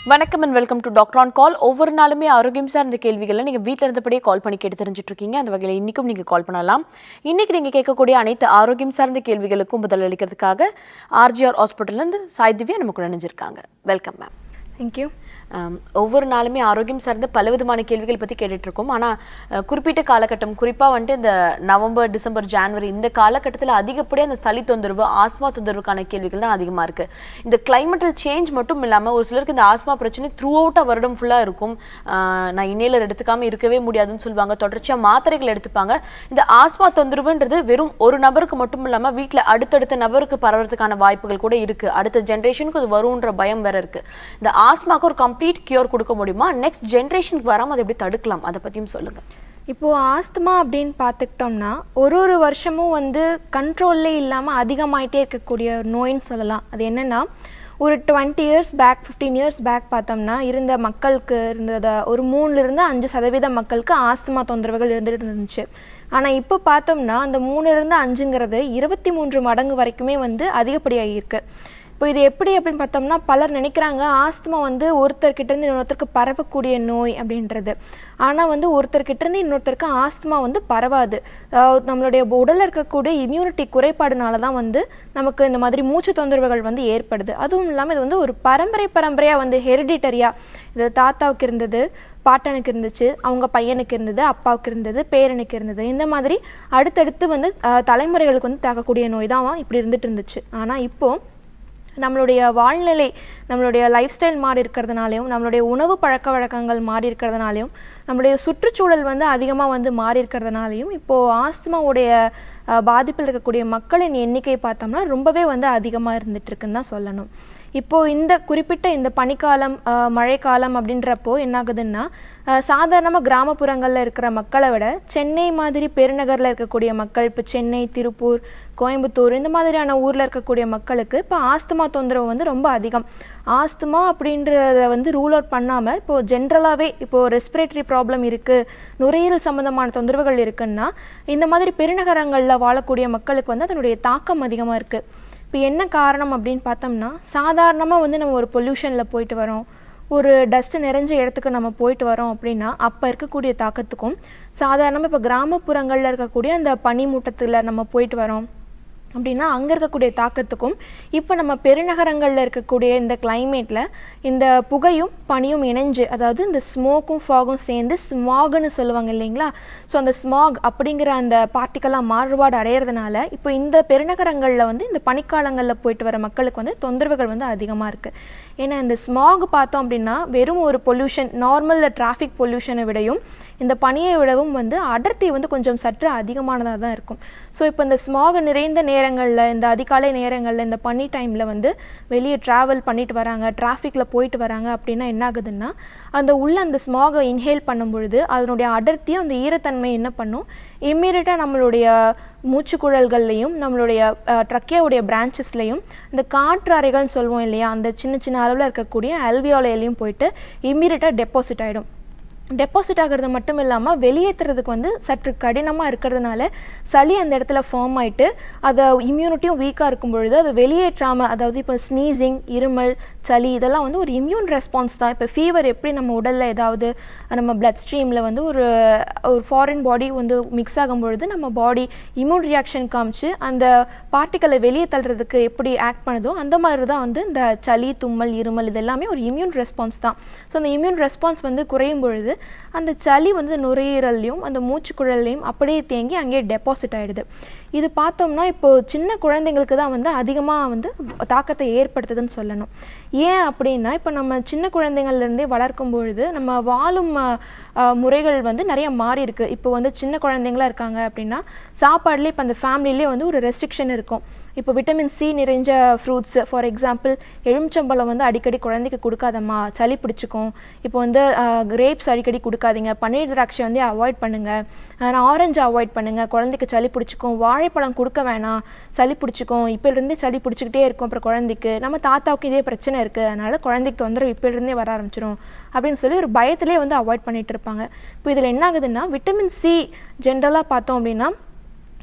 வணக்கம் and welcome to doctor on call ஒவ்வொரு நாளுமே ஆரோக்கியம் சார்ந்த கேள்விகளை நீங்கள் வீட்டில் இருந்தபடியே கால் பண்ணி கேட்டு தெரிஞ்சுட்டு இருக்கீங்க அந்த வகையில் இன்றைக்கும் நீங்கள் கால் பண்ணலாம் இன்னைக்கு நீங்கள் கேட்கக்கூடிய அனைத்து ஆரோக்கியம் சார்ந்த கேள்விகளுக்கும் பதில் அளிக்கிறதுக்காக ஆர்ஜிஆர் ஹாஸ்பிட்டல்லேருந்து சாய் திவ்யா நமக்கு நினைஞ்சிருக்காங்க வெல்கம் மேம் தேங்க்யூ ஆம், ஒவ்வொரு நாளுமே ஆரோக்கியம் சார்ந்த பல விதமான கேள்விகள் பற்றி கேட்டுட்டு இருக்கோம் ஆனால் அஹ், குறிப்பிட்ட காலகட்டம் குறிப்பாக வந்துட்டு இந்த நவம்பர் டிசம்பர் ஜான்வரி இந்த காலகட்டத்தில் அதிகப்படியாக அந்த சளி தொந்தரவு ஆஸ்மா தொந்தரவுக்கான கேள்விகள் தான் அதிகமாக இருக்கு இந்த கிளைமேட்டல் சேஞ்ச் மட்டும் இல்லாமல் ஒரு சிலருக்கு இந்த ஆஸ்மா பிரச்சனை த்ரூ அவுட்டாக வருடம் ஃபுல்லாக இருக்கும் ஆஹ், நான் இன்னேலர் எடுத்துக்காம இருக்கவே முடியாதுன்னு சொல்லுவாங்க தொடர்ச்சியாக மாத்திரைகள் எடுத்துப்பாங்க இந்த ஆஸ்மா தொந்தரவுன்றது வெறும் ஒரு நபருக்கு மட்டும் இல்லாமல் வீட்டில் அடுத்தடுத்த நபருக்கு பரவறதுக்கான வாய்ப்புகள் கூட இருக்கு அடுத்த ஜென்ரேஷனுக்கு அது வரும்ன்ற பயம் வேற இருக்கு இந்த ஆஸ்மாக்கு ஒரு கம்ப்ளீட் கியூர் கொடுக்க முடியுமா நெக்ஸ்ட் ஜென்ரேஷனுக்கு வராம அதை எப்படி தடுக்கலாம் அதை பத்தியும் சொல்லுங்க இப்போது ஆஸ்துமா அப்படின்னு பார்த்துக்கிட்டோம்னா ஒரு ஒரு வருஷமும் வந்து கண்ட்ரோல்லே இல்லாமல் அதிகமாயிட்டே இருக்கக்கூடிய ஒரு நோயின்னு சொல்லலாம் அது என்னென்னா ஒரு twenty years back fifteen years back பார்த்தோம்னா இருந்த மக்களுக்கு இருந்தத ஒரு மூணுலேருந்து அஞ்சு சதவீத மக்களுக்கு ஆஸ்துமா தொந்தரவுகள் இருந்துட்டு இருந்துச்சு ஆனால் இப்போ பார்த்தோம்னா அந்த மூணுலேருந்து அஞ்சுங்கிறது இருபத்தி மூன்று மடங்கு வரைக்குமே வந்து அதிகப்படியாகிருக்கு இப்போ இது எப்படி அப்படின்னு பார்த்தோம்னா பலர் நினைக்கிறாங்க ஆஸ்துமா வந்து ஒருத்தர்கிட்ட இருந்து இன்னொருத்தருக்கு பரவக்கூடிய நோய் அப்படின்றது ஆனால் வந்து ஒருத்தர்கிட்ட இருந்து இன்னொருத்தருக்கு ஆஸ்துமா வந்து பரவாது அதாவது நம்மளுடைய உடலில் இருக்கக்கூடிய இம்யூனிட்டி குறைபாடுனால தான் வந்து நமக்கு இந்த மாதிரி மூச்சு தொந்தரவுகள் வந்து ஏற்படுது அதுவும் இல்லாமல் இது வந்து ஒரு பரம்பரை பரம்பரையாக வந்து ஹெரிடிட்டரியாக இது தாத்தாவுக்கு இருந்தது பாட்டனுக்கு இருந்துச்சு அவங்க பையனுக்கு இருந்தது அப்பாவுக்கு இருந்தது பேரனுக்கு இருந்தது இந்த மாதிரி அடுத்தடுத்து வந்து அஹ், தலைமுறைகளுக்கு வந்து தாக்கக்கூடிய நோய் தான் இப்படி இருந்துட்டு இருந்துச்சு ஆனால் இப்போது நம்மளுடைய வாழ்நிலை நம்மளுடைய லைஃப் ஸ்டைல் மாறி இருக்கிறதுனாலையும் நம்மளுடைய உணவு பழக்க வழக்கங்கள் மாறி இருக்கிறதுனாலையும் நம்மளுடைய சுற்றுச்சூழல் வந்து அதிகமாக வந்து மாறி இருக்கிறதுனாலையும் இப்போது ஆஸ்துமாவுடைய அஹ், பாதிப்பில் இருக்கக்கூடிய மக்களின் எண்ணிக்கை பார்த்தோம்னா ரொம்பவே வந்து அதிகமாக இருந்துட்டு இருக்குன்னு தான் சொல்லணும் இப்போது இந்த குறிப்பிட்ட இந்த பனிக்காலம் அஹ், மழைக்காலம் அப்படின்றப்போ என்னாகுதுன்னா சாதாரணமாக கிராமப்புறங்களில் இருக்கிற மக்களை விட சென்னை மாதிரி பெருநகரில் இருக்கக்கூடிய மக்கள் இப்போ சென்னை திருப்பூர் கோயம்புத்தூர் இந்த மாதிரியான ஊரில் இருக்கக்கூடிய மக்களுக்கு இப்போ ஆஸ்துமா தொந்தரவு வந்து ரொம்ப அதிகம் ஆஸ்துமா அப்படின்றத வந்து ரூல் அவுட் பண்ணாமல் இப்போது ஜென்ரலாகவே இப்போது ரெஸ்பிரேட்டரி ப்ராப்ளம் இருக்குது நுரையீரல் சம்மந்தமான தொந்தரவுகள் இருக்குன்னா இந்த மாதிரி பெருநகரங்களில் வாழக்கூடிய மக்களுக்கு வந்து அதனுடைய தாக்கம் அதிகமாக இருக்குது இப்போ என்ன காரணம் அப்படின்னு பார்த்தோம்னா சாதாரணமாக வந்து நம்ம ஒரு பொல்யூஷனில் போயிட்டு வரோம் ஒரு டஸ்ட்டு நிறைஞ்ச இடத்துக்கு நம்ம போயிட்டு வரோம் அப்படின்னா அப்போ இருக்கக்கூடிய தாக்கத்துக்கும் சாதாரணமாக இப்போ கிராமப்புறங்களில் இருக்கக்கூடிய அந்த பனிமூட்டத்தில் நம்ம போயிட்டு வரோம் அப்படின்னா அங்கே இருக்கக்கூடிய தாக்கத்துக்கும் இப்போ நம்ம பெருநகரங்களில் இருக்கக்கூடிய இந்த கிளைமேட்டில் இந்த புகையும் பனியும் இணைஞ்சு அதாவது இந்த ஸ்மோக்கும் ஃபாகும் சேர்ந்து ஸ்மாக்னு சொல்லுவாங்க இல்லைங்களா ஸோ அந்த ஸ்மாக் அப்படிங்கிற அந்த பார்ட்டிக்கலாக மாறுபாடு அடையிறதுனால இப்போ இந்த பெருநகரங்களில் வந்து இந்த பனிக்காலங்களில் போயிட்டு வர மக்களுக்கு வந்து தொந்தரவுகள் வந்து அதிகமாக இருக்குது ஏன்னா இந்த ஸ்மாக் பார்த்தோம் அப்படின்னா வெறும் ஒரு பொல்யூஷன் நார்மல் டிராஃபிக் பொல்யூஷனை விடையும் இந்த பனியை விடவும் வந்து அடர்த்தி வந்து கொஞ்சம் சற்று அதிகமானதாக தான் இருக்கும் ஸோ இப்போ இந்த ஸ்மாக் நிறைந்த நேரங்களில் இந்த அதிகாலை நேரங்களில் இந்த பனி டைமில் வந்து வெளியே ட்ராவல் பண்ணிட்டு வராங்க டிராஃபிக்கில் போயிட்டு வராங்க அப்படின்னா என்ன ஆகுதுன்னா அந்த உள்ள அந்த ஸ்மாகை இன்ஹேல் பண்ணும் பொழுது அதனுடைய அடர்த்தியும் அந்த ஈரத்தன்மை என்ன பண்ணும் இம்மீடியட்டாக நம்மளுடைய மூச்சுக்குழல்கள்லையும் நம்மளுடைய ட்ரக்கியாவுடைய பிரான்ச்சஸ்லையும் இந்த காற்று அறைகள்னு சொல்லுவோம் இல்லையா அந்த சின்ன சின்ன அளவில் இருக்கக்கூடிய அல்வியோலையிலையும் போயிட்டு இம்மீடியட்டாக டெபாசிட் ஆகிடும் டெபாசிட் ஆகிறது மட்டும் இல்லாமல் வெளியேற்றுறதுக்கு வந்து சற்று கடினமாக இருக்கிறதுனால சளி அந்த இடத்துல ஃபார்ம் ஆயிட்டு அதை இம்யூனிட்டியும் வீக்காக இருக்கும் பொழுது அது வெளியேற்றாமல் அதாவது இப்போ ஸ்னீசிங் இருமல் சளி இதெல்லாம் வந்து ஒரு இம்யூன் ரெஸ்பான்ஸ் தான் இப்போ ஃபீவர் எப்படி நம்ம உடலில் ஏதாவது நம்ம பிளட் ஸ்ட்ரீமில் வந்து ஒரு ஒரு ஃபாரின் பாடி வந்து மிக்ஸ் ஆகும் பொழுது நம்ம பாடி இம்யூன் ரியாக்ஷன் காமிச்சு அந்த பார்ட்டிக்கலை வெளியே தள்ளுறதுக்கு எப்படி ஆக்ட் பண்ணுதோ அந்த மாதிரி தான் வந்து இந்த சளி தும்மல் இருமல் இது எல்லாமே ஒரு இம்யூன் ரெஸ்பான்ஸ் தான் ஸோ அந்த இம்யூன் ரெஸ்பான்ஸ் வந்து குறையும் பொழுது அந்த சளி வந்து நுரையீரல்லையும் அந்த மூச்சுக்குழல்லையும் அப்படியே தேங்கி அங்கேயே டெபாசிட் ஆகிடுது இது பார்த்தோம்னா இப்போது சின்ன குழந்தைங்களுக்கு தான் வந்து அதிகமாக வந்து தாக்கத்தை ஏற்படுத்துதுன்னு சொல்லணும் ஏன் அப்படின்னா இப்போ நம்ம சின்ன குழந்தைங்கள்லேருந்தே வளர்க்கும் பொழுது நம்ம வாழும் அஹ், அஹ், முறைகள் வந்து நிறைய மாறி இருக்கு இப்போ வந்து சின்ன குழந்தைங்களா இருக்காங்க அப்படின்னா சாப்பாடுலேயே இப்போ அந்த ஃபேமிலிலே வந்து ஒரு ரெஸ்ட்ரிக்ஷன் இருக்கும் இப்போ விட்டமின் சி நிறைஞ்ச ஃப்ரூட்ஸ் ஃபார் எக்ஸாம்பிள் எலுமிச்சம்பழம் வந்து அடிக்கடி குழந்தைக்கு கொடுக்காதம்மா சளி பிடிச்சிக்கும் இப்போ வந்து கிரேப்ஸ் அடிக்கடி கொடுக்காதீங்க பன்னீர் திராட்சை வந்து அவாய்ட் பண்ணுங்கள் ஆரஞ்சு அவாய்ட் பண்ணுங்கள் குழந்தைக்கு சளி பிடிச்சிக்கும் வாழைப்பழம் கொடுக்க வேணாம் சளி பிடிச்சிக்கும் இப்போலேருந்தே சளி பிடிச்சிக்கிட்டே இருக்கும் அப்புறம் குழந்தைக்கு நம்ம தாத்தாவுக்கு இதே பிரச்சனை இருக்குது அதனால் குழந்தைக்கு தொந்தரவு இப்போலேருந்தே வர ஆரம்பிச்சிடும் அப்படின்னு சொல்லி ஒரு பயத்திலே வந்து அவாய்ட் பண்ணிட்டு இருப்பாங்க இப்போ இதில் என்ன ஆகுதுன்னா விட்டமின் சி ஜென்ரலாக பார்த்தோம் அப்படின்னா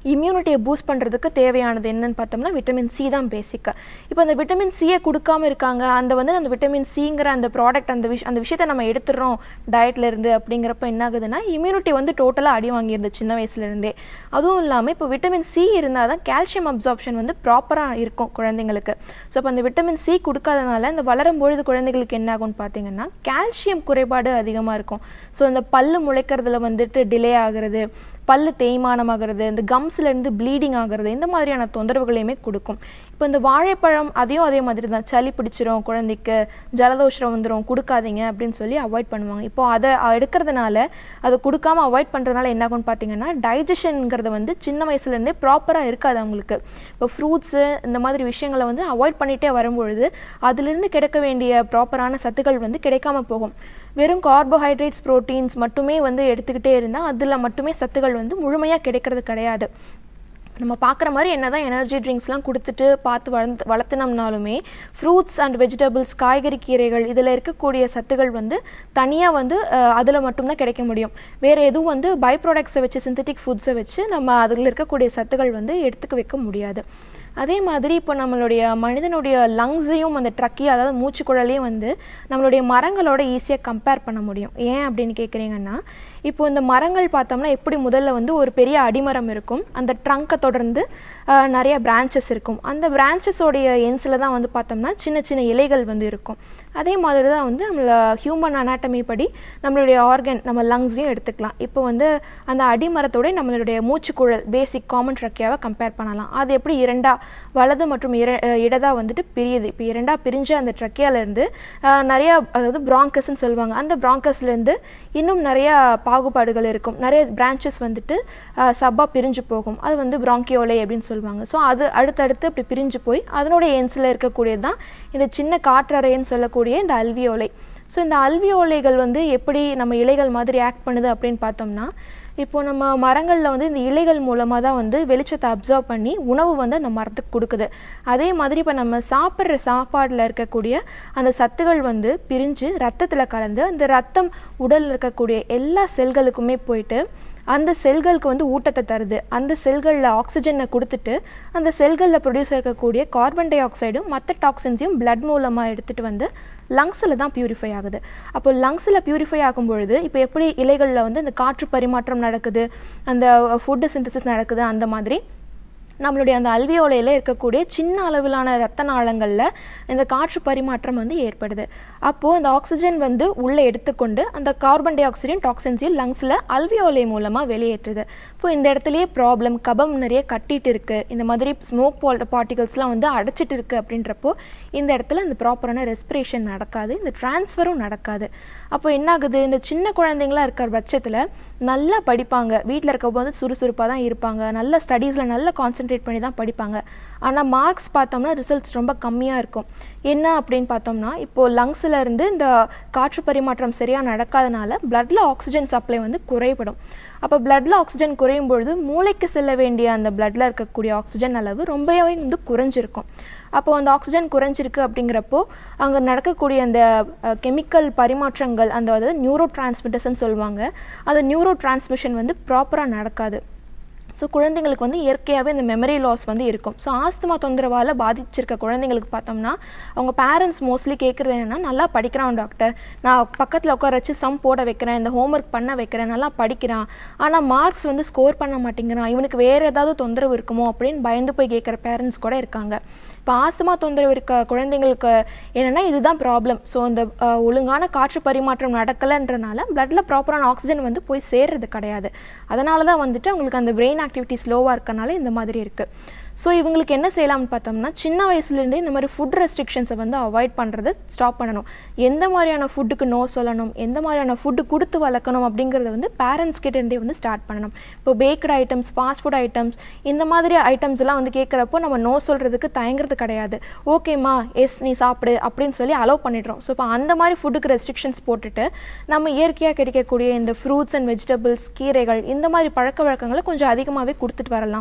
இம்யூனிட்டியை பூஸ்ட் பண்ணுறதுக்கு தேவையானது என்னன்னு பார்த்தோம்னா விட்டமின் சி தான் பேசிக்காக இப்போ அந்த விட்டமின் சியை கொடுக்காம இருக்காங்க அந்த வந்து அந்த விட்டமின் சிங்கிற அந்த ப்ராடக்ட் அந்த விஷ் அந்த விஷயத்தை நம்ம எடுத்துடுறோம் டயட்ல இருந்து அப்படிங்கிறப்ப என்ன ஆகுதுன்னா இம்யூனிட்டி வந்து டோட்டலாக அடி வாங்கியிருது சின்ன வயசுலேருந்தே அதுவும் இல்லாமல் இப்போ விட்டமின் சி இருந்தால் தான் கால்சியம் அப்சார்ப்ஷன் வந்து ப்ராப்பராக இருக்கும் குழந்தைங்களுக்கு ஸோ அப்போ அந்த விட்டமின் சி கொடுக்காதனால இந்த வளரும் பொழுது குழந்தைகளுக்கு என்ன ஆகும்னு பார்த்தீங்கன்னா கால்சியம் குறைபாடு அதிகமாக இருக்கும் ஸோ அந்த பல்லு முளைக்கிறதுல வந்துட்டு டிலே ஆகுறது பல்லு தேய்மானமாகிறது இந்த கம்ஸ்லேருந்து ப்ளீடிங் ஆகிறது இந்த மாதிரியான தொந்தரவுகளையுமே கொடுக்கும் இப்போ இந்த வாழைப்பழம் அதையும் அதே மாதிரி தான் சளி பிடிச்சிரும் குழந்தைக்கு ஜலதோஷம் வந்துடும் கொடுக்காதீங்க அப்படின்னு சொல்லி அவாய்ட் பண்ணுவாங்க இப்போ அதை எடுக்கிறதுனால அதை கொடுக்காம அவாய்ட் பண்ணுறதுனால என்ன ஆகும்னு பார்த்தீங்கன்னா டைஜஷனுங்கிறது வந்து சின்ன வயசுலேருந்தே ப்ராப்பராக இருக்காது அவங்களுக்கு இப்போ ஃப்ரூட்ஸு இந்த மாதிரி விஷயங்களை வந்து அவாய்ட் பண்ணிகிட்டே வரும்பொழுது அதுலேருந்து கிடைக்க வேண்டிய ப்ராப்பரான சத்துக்கள் வந்து கிடைக்காம போகும் வெறும் கார்போஹைட்ரேட்ஸ் ப்ரோட்டீன்ஸ் மட்டுமே வந்து எடுத்துக்கிட்டே இருந்தால் அதில் மட்டுமே சத்துக்கள் வந்து முழுமையாக கிடைக்கிறது கிடையாது நம்ம பார்க்குற மாதிரி என்ன தான் எனர்ஜி ட்ரிங்க்ஸ்லாம் கொடுத்துட்டு பார்த்து வளர்ந்து வளர்த்துனோம்னாலுமே ஃப்ரூட்ஸ் அண்ட் வெஜிடபிள்ஸ் காய்கறி கீரைகள் இதில் இருக்கக்கூடிய சத்துகள் வந்து தனியாக வந்து அதில் மட்டும்தான் கிடைக்க முடியும் வேறு எதுவும் வந்து பை ப்ராடக்ட்ஸை வச்சு சிந்தட்டிக் ஃபுட்ஸை வச்சு நம்ம அதில் இருக்கக்கூடிய சத்துகள் வந்து எடுத்துக்க வைக்க முடியாது அதே மாதிரி இப்போ நம்மளுடைய மனிதனுடைய லங்ஸையும் அந்த ட்ரக்கி அதாவது மூச்சுக்குழலையும் வந்து நம்மளுடைய மரங்களோட ஈஸியாக கம்பேர் பண்ண முடியும் ஏன் அப்படின்னு கேட்குறீங்கன்னா இப்போ இந்த மரங்கள் பார்த்தோம்னா எப்படி முதல்ல வந்து ஒரு பெரிய அடிமரம் இருக்கும் அந்த ட்ரங்கை தொடர்ந்து ஆஹ், நிறைய பிரான்ச்சஸ் இருக்கும் அந்த பிரான்ச்சஸோடைய எண்ட்ஸில் தான் வந்து பார்த்தோம்னா சின்ன சின்ன இலைகள் வந்து இருக்கும் அதே மாதிரி தான் வந்து நம்மள ஹியூமன் அனாட்டமி படி நம்மளுடைய ஆர்கன் நம்ம லங்ஸையும் எடுத்துக்கலாம் இப்போ வந்து அந்த அடிமரத்தோட நம்மளுடைய மூச்சுக்குழல் பேசிக் காமன் ட்ரக்கியாவை கம்பேர் பண்ணலாம் அது எப்படி இரண்டா வலது மற்றும் இர அஹ் இடதா வந்துட்டு பிரியுது இப்போ இரண்டா பிரிஞ்ச அந்த ட்ரக்கியாலேருந்து நிறைய அதாவது பிராங்கஸ்ன்னு சொல்லுவாங்க அந்த பிராங்கஸ்லேருந்து இன்னும் நிறைய பாகுபாடுகள் இருக்கும் நிறைய பிரான்ச்சஸ் வந்துட்டு சப்பாக பிரிஞ்சு போகும் அது வந்து பிராங்கியோலை அப்படின்னு சொல்லுவாங்க ஸோ அது அடுத்தடுத்து அப்படி பிரிஞ்சு போய் அதனுடைய என்ஸில் இருக்கக்கூடியது தான் இந்த சின்ன காற்றறைன்னு சொல்லக்கூடிய இந்த அல்வியோலை ஸோ இந்த அல்வியோலைகள் வந்து எப்படி நம்ம இலைகள் மாதிரி ஆக்ட் பண்ணுது அப்படின்னு பார்த்தோம்னா இப்போ நம்ம மரங்களில் வந்து இந்த இலைகள் மூலமாக தான் வந்து வெளிச்சத்தை அப்சர்வ் பண்ணி உணவு வந்து அந்த மரத்துக்கு கொடுக்குது அதே மாதிரி இப்போ நம்ம சாப்பிட்ற சாப்பாடில் இருக்கக்கூடிய அந்த சத்துகள் வந்து பிரிஞ்சு ரத்தத்தில் கலந்து அந்த ரத்தம் உடலில் இருக்கக்கூடிய எல்லா செல்களுக்குமே போயிட்டு அந்த செல்களுக்கு வந்து ஊட்டத்தை தருது அந்த செல்களில் ஆக்சிஜனை கொடுத்துட்டு அந்த செல்களில் ப்ரொடியூஸ் இருக்கக்கூடிய கார்பன் டை ஆக்சைடும் மற்ற டாக்ஸின்ஸையும் blood மூலமாக எடுத்துகிட்டு வந்து லங்ஸில் தான் பியூரிஃபை ஆகுது அப்போ லங்ஸில் பியூரிஃபை ஆகும் பொழுது இப்போ எப்படி இலைகளில் வந்து அந்த காற்று பரிமாற்றம் நடக்குது அந்த ஃபுட்டு சிந்தசிஸ் நடக்குது அந்த மாதிரி நம்மளுடைய அந்த அல்வியோலையில் இருக்கக்கூடிய சின்ன அளவிலான ரத்த நாளங்களில் இந்த காற்று பரிமாற்றம் வந்து ஏற்படுது அப்போது அந்த ஆக்சிஜன் வந்து உள்ளே எடுத்துக்கொண்டு அந்த கார்பன் டை ஆக்சைடையும் டாக்ஸின்ஸையும் லங்ஸில் அல்வியோலை மூலமாக வெளியேற்றுது இப்போ இந்த இடத்துலயே ப்ராப்ளம் கபம் நிறைய கட்டிட்டு இருக்கு இந்த மாதிரி ஸ்மோக் பார்ட்டிகல்ஸ்லாம் வந்து அடைச்சிட்டு இருக்கு அப்படின்றப்போ இந்த இடத்துல இந்த ப்ராப்பரான ரெஸ்பிரேஷன் நடக்காது இந்த டிரான்ஸ்ஃபரும் நடக்காது அப்போ என்ன ஆகுது இந்த சின்ன குழந்தைங்களா இருக்கிற பட்சத்தில் நல்லா படிப்பாங்க வீட்டில் இருக்க போது சுறுசுறுப்பாக தான் இருப்பாங்க நல்ல ஸ்டடீஸில் நல்ல கான்சென்ட்ரேட் பண்ணி தான் படிப்பாங்க ஆனால் மார்க்ஸ் பார்த்தோம்னா ரிசல்ட்ஸ் ரொம்ப கம்மியாக இருக்கும் என்ன அப்படின்னு பார்த்தோம்னா இப்போது லங்ஸில் இருந்து இந்த காற்று பரிமாற்றம் சரியாக நடக்காதனால பிளட்ல ஆக்சிஜன் சப்ளை வந்து குறைபடும் அப்போ பிளட்ல ஆக்சிஜன் குறையும் பொழுது மூளைக்கு செல்ல வேண்டிய அந்த பிளட்ல இருக்கக்கூடிய ஆக்சிஜன் அளவு ரொம்பவே வந்து குறைஞ்சிருக்கும் அப்போ அந்த ஆக்சிஜன் குறைஞ்சிருக்கு அப்படிங்கிறப்போ அங்கே நடக்கக்கூடிய அந்த கெமிக்கல் பரிமாற்றங்கள் அந்த அதாவது நியூரோ டிரான்ஸ்மிட்டர்ஸ்ன்னு சொல்லுவாங்க அந்த நியூரோ டிரான்ஸ்மிஷன் வந்து ப்ராப்பராக நடக்காது ஸோ குழந்தைங்களுக்கு வந்து இயற்கையாகவே இந்த மெமரி லாஸ் வந்து இருக்கும் ஸோ ஆஸ்துமா தொந்தரவால் பாதிச்சிருக்க குழந்தைங்களுக்கு பார்த்தோம்னா அவங்க பேரண்ட்ஸ் மோஸ்ட்லி கேட்குறது என்னென்னா நல்லா படிக்கிறான் டாக்டர் நான் பக்கத்தில் உட்கார வச்சு சம் போட வைக்கிறேன் இந்த ஹோம்ஒர்க் பண்ண வைக்கிறேன் நல்லா படிக்கிறான் ஆனால் மார்க்ஸ் வந்து ஸ்கோர் பண்ண மாட்டேங்கிறான் இவனுக்கு வேறு ஏதாவது தொந்தரவு இருக்குமோ அப்படின்னு பயந்து போய் கேட்குற பேரண்ட்ஸ் கூட இருக்காங்க இப்போ ஆஸ்துமா தொந்தரவு இருக்க குழந்தைங்களுக்கு என்னென்னா இதுதான் ப்ராப்ளம் ஸோ அந்த அஹ், ஒழுங்கான காற்று பரிமாற்றம் நடக்கலைன்றனால பிளட்ல ப்ராப்பரான ஆக்சிஜன் வந்து போய் சேர்றது கிடையாது அதனால தான் வந்துட்டு அவங்களுக்கு அந்த பிரெயின் ஆக்டிவிட்டி ஸ்லோவாக இருக்கனால இந்த மாதிரி இருக்குது ஸோ இவங்களுக்கு என்ன செய்யலாம்னு பார்த்தோம்னா சின்ன வயசுலேருந்தே இந்த மாதிரி ஃபுட் ரெஸ்ட்ரிக்ஷன்ஸை வந்து அவாய்ட் பண்ணுறது ஸ்டாப் பண்ணணும் எந்த மாதிரியான ஃபுட்டுக்கு நோ சொல்லணும் எந்த மாதிரியான ஃபுட்டு கொடுத்து வளர்க்கணும் அப்படிங்கிறத வந்து பேரண்ட்ஸ் கிட்டேருந்தே வந்து ஸ்டார்ட் பண்ணணும் இப்போ baked items fast food items இந்த மாதிரி ஐட்டம்ஸ் எல்லாம் வந்து கேட்குறப்போ நம்ம நோ சொல்கிறதுக்கு தயங்குறது கிடையாது ஓகேம்மா எஸ் நீ சாப்பிடு அப்படின்னு சொல்லி அலோவ் பண்ணிடுறோம் ஸோ இப்போ அந்த மாதிரி ஃபுட்டுக்கு ரெஸ்ட்ரிக்ஷன்ஸ் போட்டுட்டு நம்ம இயற்கையாக கிடைக்கக்கூடிய இந்த ஃப்ரூட்ஸ் அண்ட் வெஜிடபிள்ஸ் கீரைகள் இந்த மாதிரி பழக்க வழக்கங்களை கொஞ்சம் அதிகமாகவே கொடுத்துட்டு வரலாம்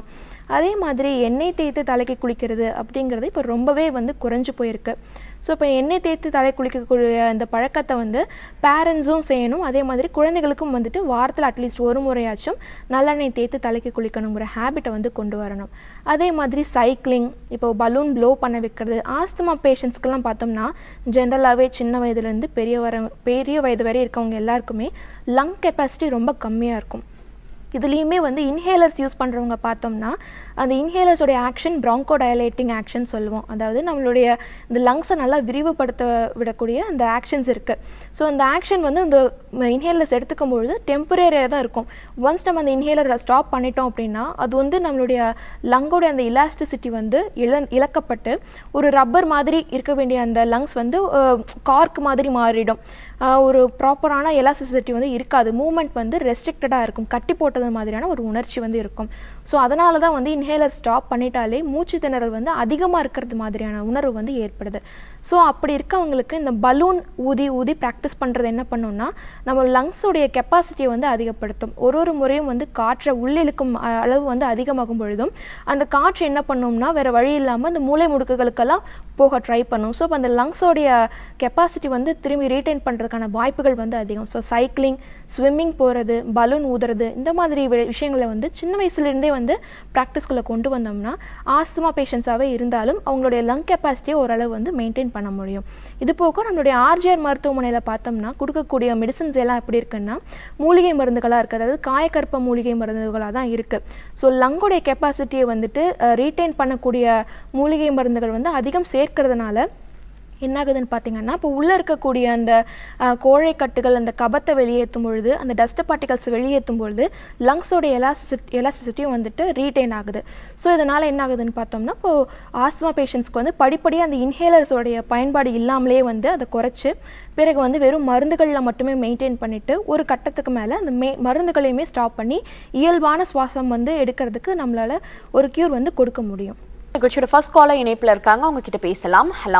அதே மாதிரி எண்ணெய் தேய்த்து தலைக்கு குளிக்கிறது அப்படிங்கிறது இப்போ ரொம்பவே வந்து குறைஞ்சு போயிருக்கு ஸோ இப்போ எண்ணெய் தேய்த்து தலை குளிக்கக்கூடிய அந்த பழக்கத்தை வந்து பேரண்ட்ஸும் செய்யணும் அதே மாதிரி குழந்தைகளுக்கும் வந்துட்டு வாரத்தில் அட்லீஸ்ட் ஒரு முறையாச்சும் நல்லெண்ணெய் தேய்த்து தலைக்கு குளிக்கணுங்கிற ஹேபிட்டை வந்து கொண்டு வரணும் அதே மாதிரி சைக்கிளிங் இப்போ பலூன் ப்ளோ பண்ண வைக்கிறது ஆஸ்துமா பேஷண்ட்ஸ்க்கெல்லாம் பார்த்தோம்னா ஜென்ரலாகவே சின்ன வயதுலேருந்து பெரிய வர பெரிய வயது வரை இருக்கவங்க எல்லாருக்குமே லங் கெப்பாசிட்டி ரொம்ப கம்மியாக இருக்கும் இதுலேயுமே வந்து இன்ஹேலர்ஸ் யூஸ் பண்ணுறவங்க பார்த்தோம்னா அந்த இன்ஹேலர்ஸோடைய ஆக்ஷன் ப்ராங்கோ டயலேட்டிங் ஆக்ஷன் சொல்லுவோம் அதாவது நம்மளுடைய இந்த லங்ஸை நல்லா விரிவுபடுத்த விடக்கூடிய அந்த ஆக்ஷன்ஸ் இருக்குது ஸோ அந்த ஆக்ஷன் வந்து இந்த இன்ஹேலர்ஸ் எடுத்துக்கும் பொழுது டெம்பரரியாக தான் இருக்கும் ஒன்ஸ் நம்ம அந்த இன்ஹேலரை ஸ்டாப் பண்ணிட்டோம் அப்படின்னா அது வந்து நம்மளுடைய லங்கோடைய அந்த இலாஸ்டிசிட்டி வந்து இழ இழக்கப்பட்டு ஒரு ரப்பர் மாதிரி இருக்க வேண்டிய அந்த லங்ஸ் வந்து கார்க் மாதிரி மாறிடும் ஆஹ் ஒரு ப்ராப்பரான எலாஸ்டிசிட்டி வந்து இருக்காது மூமெண்ட் வந்து ரெஸ்ட்ரிக்டடாக இருக்கும் கட்டி போட்டது மாதிரியான ஒரு உணர்ச்சி வந்து இருக்கும் ஸோ அதனால தான் வந்து இன்ஹேலர் ஸ்டாப் பண்ணிட்டாலே மூச்சு திணறல் வந்து அதிகமாக இருக்கிறது மாதிரியான உணர்வு வந்து ஏற்படுது ஸோ அப்படி இருக்கவங்களுக்கு இந்த பலூன் ஊதி ஊதி ப்ராக்டிஸ் பண்ணுறது என்ன பண்ணும்னா நம்ம லங்ஸோடைய கெப்பாசிட்டியை வந்து அதிகப்படுத்தும் ஒரு ஒரு முறையும் வந்து காற்றை உள்ளிழுக்கும் அஹ், அளவு வந்து அதிகமாகும் பொழுதும் அந்த காற்று என்ன பண்ணும்னா வேறு வழி இல்லாமல் அந்த மூளை முடுக்குகளுக்கெல்லாம் போக ட்ரை பண்ணும் ஸோ அப்போ அந்த லங்ஸோடைய கெப்பாசிட்டி வந்து திரும்பி ரீட்டைன் பண்ணுறதுக்கான வாய்ப்புகள் வந்து அதிகம் ஸோ சைக்கிளிங் ஸ்விம்மிங் போகிறது பலூன் ஊதுறது இந்த மாதிரி வி- விஷயங்களை வந்து சின்ன வயசுலேருந்தே வந்து ப்ராக்டிஸ்குள்ளே கொண்டு வந்தோம்னா ஆஸ்துமா பேஷண்ட்ஸாகவே இருந்தாலும் அவங்களுடைய லங் கெப்பாசிட்டியை ஓரளவு வந்து மெயின்டைன் பண்ண முடியும் இது போக நம்மளுடைய ஆர்ஜிஆர் மருத்துவமனையில் பார்த்தோம்னா கொடுக்கக்கூடிய மெடிசன்ஸ் எல்லாம் எப்படி இருக்குன்னா மூலிகை மருந்துகளாக இருக்குது அதாவது காயக்கற்ப மூலிகை மருந்துகளாக தான் இருக்குது ஸோ லங்கோடைய கெப்பாசிட்டியை வந்துட்டு ரீட்டைன் பண்ணக்கூடிய மூலிகை மருந்துகள் வந்து அதிகம் சேர்க்கறதுனால என்னாகுதுன்னு பார்த்தீங்கன்னா இப்போ உள்ளே இருக்கக்கூடிய அந்த அஹ், கோழைக்கட்டுகள் அந்த கபத்தை வெளியேற்றும் பொழுது அந்த டஸ்ட் பார்ட்டிகல்ஸ் வெளியேற்றும் பொழுது லங்ஸோட எலாஸ்டிசிட்டி எலாஸ்டிசிட்டியும் வந்துட்டு ரீட்டைன் ஆகுது ஸோ இதனால் என்ன ஆகுதுன்னு பார்த்தோம்னா இப்போது ஆஸ்துமா பேஷண்ட்ஸ்க்கு வந்து படிப்படியாக அந்த இன்ஹேலர்ஸோடைய பயன்பாடு இல்லாமலே வந்து அதை குறைச்சி பிறகு வந்து வெறும் மருந்துகளில் மட்டுமே மெயின்டைன் பண்ணிவிட்டு ஒரு கட்டத்துக்கு மேலே அந்த மே மருந்துகளையுமே ஸ்டாப் பண்ணி இயல்பான சுவாசம் வந்து எடுக்கிறதுக்கு நம்மளால் ஒரு க்யூர் வந்து கொடுக்க முடியும் நிகழ்ச்சியோட ஃபர்ஸ்ட் காலர் இணைப்புல இருக்காங்க அவங்க கிட்ட பேசலாம் ஹலோ